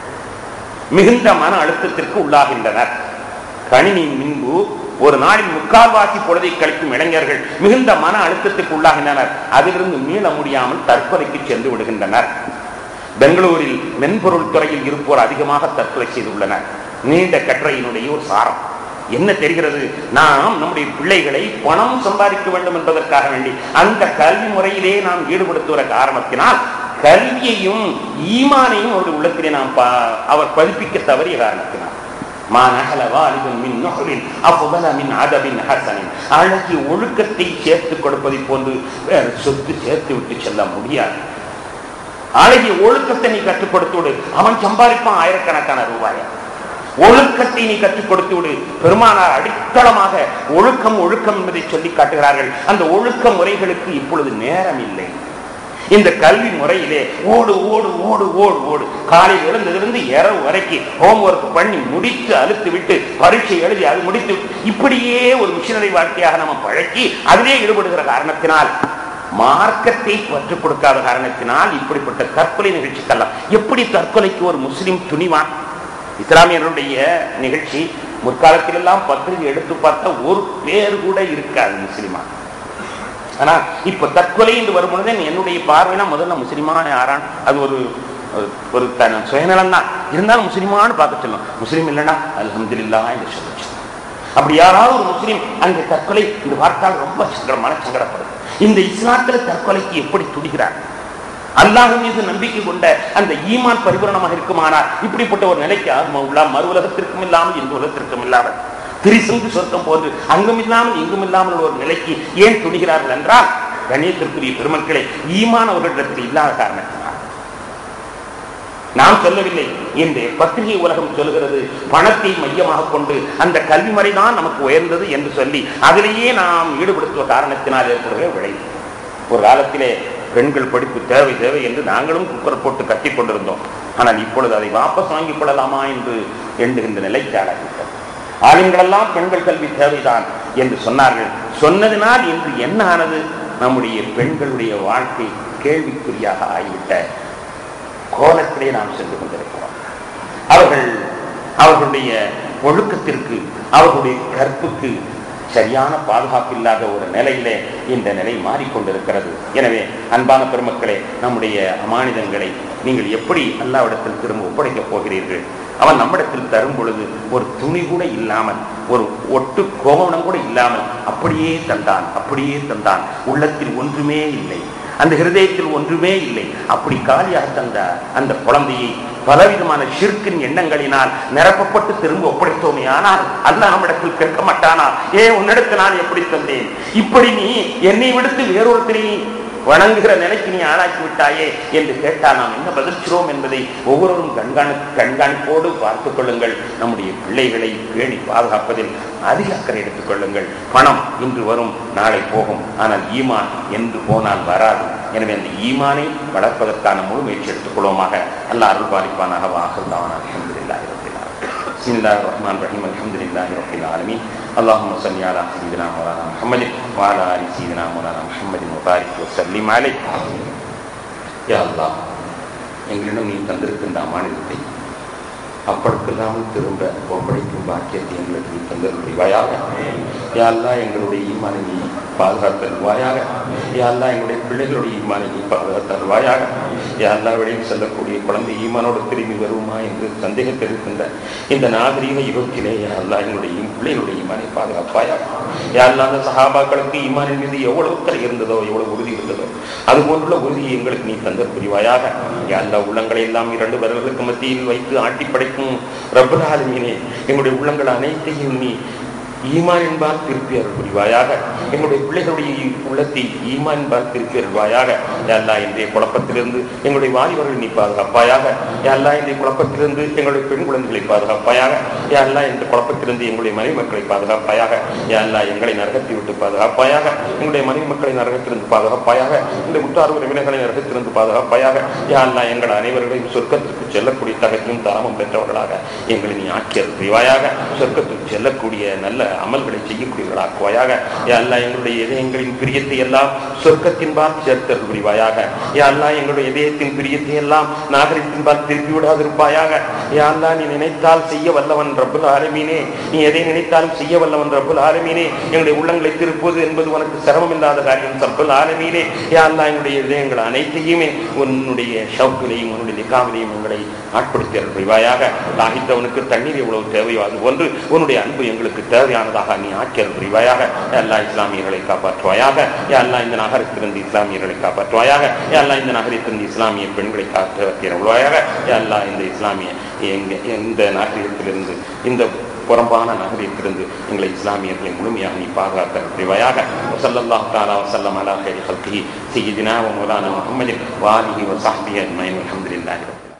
மிகுந்த மன அழுத்தத்திற்கு உள்ளாகின்றனர் கணினி முன்பு ஒரு நாளில் முக்கால்வாசி பொழுதை கழிக்கும் இளைஞர்கள் மிகுந்த மன அழுத்தத்துக்கு உள்ளாகின்றனர் அதிலிருந்து மீள முடியாமல் தற்கொலைக்கு சென்று விடுகின்றனர் பெங்களூரில் மென்பொருள் துறையில் இருப்போர் அதிகமாக தற்கொலை செய்துள்ளனர் நீண்ட கட்டுரையினுடைய ஒரு சாரம் என்ன தெரிகிறது நாம் நம்முடைய பிள்ளைகளை பணம் சம்பாதிக்க வேண்டும் என்பதற்காக வேண்டி அந்த கல்வி முறையிலே நாம் ஈடுபடுத்துகிற காரணத்தினால் கல்வியையும் ஈமானையும் அவருடைய உள்ளத்திலே நாம் பா- அவர் பதிப்பிக்க தவறிய காரணத்தினால் மாநகல வாலிபன் மின் நுகரின் அப்புதல மின் அதபின் ஹசனின் அழகிய ஒழுக்கத்தை சேர்த்து கொடுப்பதை போன்று வேறு சொத்து சேர்த்து விட்டு செல்ல முடியாது அழகிய ஒழுக்கத்தை நீ கற்றுக் கொடுத்து விடு அவன் சம்பாதிப்பான் ஆயிரக்கணக்கான ரூபாயை ஒழுக்கத்தை நீ கற்றுக் கொடுத்து விடு பெருமானார் அடித்தளமாக ஒழுக்கம் ஒழுக்கம் என்பதை சொல்லி காட்டுகிறார்கள் அந்த ஒழுக்க முறைகளுக்கு இப்பொழுது நேரம் இல்லை இந்த கல்வி முறையிலே ஓடு ஓடு ஓடு ஓடு ஓடு காலையில் எழுந்ததிலிருந்து இரவு வரைக்கும் ஹோம்ஒர்க் பண்ணி முடித்து அழுத்து விட்டு பரீட்சை எழுதி அது முடித்து விட்டு, இப்படியே ஒரு மிஷினரி வாழ்க்கையாக நம்ம பழக்கி அதிலே ஈடுபடுகிற காரணத்தினால் மார்க்கத்தை கற்றுக் கொடுக்காத காரணத்தினால் இப்படிப்பட்ட தற்கொலை நிகழ்ச்சிக்கெல்லாம் எப்படி தற்கொலைக்கு ஒரு முஸ்லிம் துணிவான் இஸ்லாமியர்களுடைய நிகழ்ச்சி முற்காலத்திலெல்லாம் பத்திரிகை எடுத்து பார்த்தா ஒரு பேர் கூட இருக்காது முஸ்லிமா ஆனா இப்ப தற்கொலை என்று வரும்பொழுது என்னுடைய பார்வைனா முதல்ல முஸ்லிமா யாரான் அது ஒரு ஒரு- ஒரு தன சுயநலம் தான் இருந்தாலும் முஸ்லிமான்னு பார்க்க சொல்லும் முஸ்லீம் இல்லைன்னா அல்ஹம்துலில்லா என்று சொல்லுச்சு அப்படி யாராவது ஒரு முஸ்லீம் அங்கே தற்கொலை இந்த பார்த்தால் ரொம்ப சங்கடமான சங்கடப்படுது இந்த இஸ்லாத்துல தற்கொலைக்கு எப்படி துடிக்கிறார் அல்லாஹ் மீது நம்பிக்கை கொண்ட அந்த ஈமான் பரிபூரணமாக இருக்குமானால் இப்படிப்பட்ட ஒரு நிலைக்கு ஆத்மா உள்ளா மறு உலகத்திற்கும் இல்லாமல் இந்த உலகத்திற்கும் இல்லாமல் திரிசங்கு சொர்க்கம் போன்று அங்கும் இல்லாமல் இங்கும் இல்லாமல் ஒரு நிலைக்கு ஏன் துணிகிறார்கள் என்றால் கணியத்திற்குரிய பெருமக்களை ஈமான் அவர்களிடத்தில் இல்லாத காரணத்தினால் நாம் சொல்லவில்லை இந்த பத்திரிகை உலகம் சொல்கிறது பணத்தை மையமாக கொண்டு அந்த கல்வி முறைதான் நமக்கு உயர்ந்தது என்று சொல்லி அதிலேயே நாம் ஈடுபடுத்துவ காரணத்தினால் ஏற்படுகிற விளைவு ஒரு காலத்திலே பெண்கள் படிப்பு தேவை தேவை என்று நாங்களும் குக்கர் போட்டு கத்திக் கொண்டிருந்தோம் ஆனால் இப்பொழுது அதை வாபஸ் வாங்கிக் கொள்ளலாமா என்று எண்ணுகின்ற நிலைக்கு ஆளாகிவிட்டது ஆளுங்களெல்லாம் பெண்கள் கல்வி தேவைதான் என்று சொன்னார்கள் சொன்னதினால் இன்று என்ன ஆனது நம்முடைய பெண்களுடைய வாழ்க்கை கேள்விக்குறியாக ஆகிவிட்ட கோலத்திலே நாம் சென்று கொண்டிருக்கிறோம் அவர்கள் அவர்களுடைய ஒழுக்கத்திற்கு அவர்களுடைய கற்புக்கு சரியான பாதுகாப்பு இல்லாத ஒரு நிலையிலே இந்த நிலை மாறிக்கொண்டிருக்கிறது எனவே அன்பான பெருமக்களே நம்முடைய அமானிதங்களை நீங்கள் எப்படி அல்லாவிடத்தில் திரும்ப ஒப்படைக்கப் போகிறீர்கள் அவன் நம்மிடத்தில் தரும் பொழுது ஒரு துணி கூட இல்லாமல் ஒரு ஒட்டு கோவணம் கூட இல்லாமல் அப்படியே தந்தான் அப்படியே தந்தான் உள்ளத்தில் ஒன்றுமே இல்லை அந்த ஹிருதயத்தில் ஒன்றுமே இல்லை அப்படி காலியாக தந்த அந்த குழந்தையை பலவிதமான ஷிர்கின் எண்ணங்களினால் நிரப்பப்பட்டு திரும்ப ஒப்படைத்தோமே ஆனால் அல்லாஹ் நம்மிடத்தில் கேட்க மாட்டானா ஏ உன்னிடத்தில் நான் எப்படி தந்தேன் இப்படி நீ என்னை விடுத்து வேறொருத்தரை வணங்குகிற நிலைக்கு நீ ஆளாக்கி விட்டாயே என்று கேட்டால் நாம் என்ன பதில்கிறோம் என்பதை ஒவ்வொருவரும் கண்காணி கண்காணிப்போடு பார்த்துக் கொள்ளுங்கள் நம்முடைய பிள்ளைகளை பேணி பாதுகாப்பதில் அதிக அக்கறை எடுத்துக் கொள்ளுங்கள் பணம் இன்று வரும் நாளை போகும் ஆனால் ஈமான் என்று போனால் வராது எனவே அந்த ஈமானை வளர்ப்பதற்கான முழு முயற்சி எடுத்துக் கொள்வோமாக அல்லாஹ் அருள் பாலிப்பானாக வாசல்தான் அலமதுல்லாஹி ரபில் بسم الله الرحمن الرحيم الحمد لله رب العالمين اللهم صل على سيدنا مولانا محمد وعلى ال سيدنا مولانا محمد وبارك وسلم عليه يا الله எங்களிடம் நீ தந்திருக்கின்ற மாநிலத்தை அப்பழுக்கில்லாமல் திரும்ப ஒப்படைக்கும் பாக்கியத்தை எங்களுக்கு நீ தந்திருவாயாக யாழ்லா எங்களுடைய ஈமானை நீ பாதுகாத்தருவாயாக யாழ்லா எங்களுடைய பிள்ளைகளுடைய ஈமானை நீ பாதுகாத்தருவாயாக யாழ்லா வெளியில் செல்லக்கூடிய குழந்தை ஈமானோடு திரும்பி வருமா என்று சந்தேகத்தில் இருக்கின்ற இந்த நாகரீக யுகத்திலே யாழ்லா எங்களுடைய ஈ- பிள்ளைகளுடைய ஈமானை பாதுகாப்பாயாக யாழ்லா அந்த சஹாபாக்களுக்கு ஈமானின் மீது எவ்வளவு உத்தரவு இருந்ததோ எவ்வளவு உறுதி இருந்ததோ அது போன்றுள்ள உறுதியை எங்களுக்கு நீ தந்த புரிவாயாக யாழ்லா உள்ளங்களை எல்லாம் இரண்டு விரல்களுக்கு மத்தியில் வைத்து ஆட்டி படைக்கும் ரப்பல் ஆலமீனே எங்களுடைய உள்ளங்கள் அனைத்தையும் நீ ஈமான் என்பால் திருப்பி அருள் புரிவாயாக எங்களுடைய பிள்ளைகளுடைய உள்ளத்தில் ஈமான் என்பால் திருப்பி அருள்வாயாக எல்லா இன்றைய குழப்பத்திலிருந்து எங்களுடைய வாலிபர்கள் நீ பாதுகாப்பாயாக எல்லா இன்றைய குழப்பத்திலிருந்து எங்களுடைய பெண் குழந்தைகளை பாதுகாப்பாயாக எல்லா இந்த குழப்பத்திலிருந்து எங்களுடைய மனைவி மக்களை பாதுகாப்பாயாக எல்லா எங்களை நரகத்தை விட்டு பாதுகாப்பாயாக எங்களுடைய மனைவி மக்களை நரகத்திலிருந்து பாதுகாப்பாயாக இந்த உற்றார் உறவினர்களை நரகத்திலிருந்து பாதுகாப்பாயாக யாழ்லா எங்கள் அனைவர்களையும் சொர்க்கத்திற்கு செல்லக்கூடிய தகத்தையும் தாமம் பெற்றவர்களாக எங்களை நீ ஆக்கி அறிவாயாக சொர்க்கத்திற்கு செல்லக்கூடிய நல்ல அமல்களை செய்யக்கூடியவர்களாக்குவாயாக யாழ்லா எங்களுடைய இதயங்களின் பிரியத்தை எல்லாம் சொர்க்கத்தின்பால் சேர்த்தல் புரிவாயாக யாழ்லா எங்களுடைய இதயத்தின் பிரியத்தை எல்லாம் நாகரிகத்தின்பால் திருப்பி விடாதிருப்பாயாக யாழ்லா நீ நினைத்தால் செய்ய வல்லவன் ரப்புல் ஆலமீனே நீ எதை நினைத்தாலும் செய்ய வல்லவன் ரப்புல் ஆலமீனே எங்களுடைய உள்ளங்களை திருப்புவது என்பது உனக்கு சிரமம் இல்லாத காரியம் ரப்புல் ஆலமீனே யாழ்லா எங்களுடைய இதயங்கள் அனைத்தையுமே உன்னுடைய ஷவுக்கிலையும் உன்னுடைய நிக்காவிலையும் எங்களை ஆட்படுத்தி அருள்வாயாக தாகித்தவனுக்கு தண்ணீர் எவ்வளவு தேவையோ அது ஒன்று உன்னுடைய அன்பு எங்களுக்கு தேவையானதாக நீ ஆக்கி அருள்வாயாக எல்லா இஸ்லாமியர்களை காப்பாற்றுவாயாக எல்லா இந்த நகரத்திலிருந்து இஸ்லாமியர்களை காப்பாற்றுவாயாக எல்லா இந்த நகரத்திலிருந்து இஸ்லாமிய பெண்களை காப்பாற்றி அருள்வாயாக எல்லா இந்த இஸ்லாமிய எங்க இந்த நாகரிகத்திலிருந்து இந்த புறம்பான நகரத்திலிருந்து எங்களை இஸ்லாமியர்களை முழுமையாக நீ பாதுகாத்த புரிவாயாக வசல்லல்லாஹு தஆலா வசல்லம் அலா கைரி ஹல்கிஹி சய்யிதினா வ மௌலானா முஹம்மதின் வாலிஹி வ ஸஹ்பிஹி அஜ்மஈன் அல்ஹம்துலில்லாஹி ரப்பில்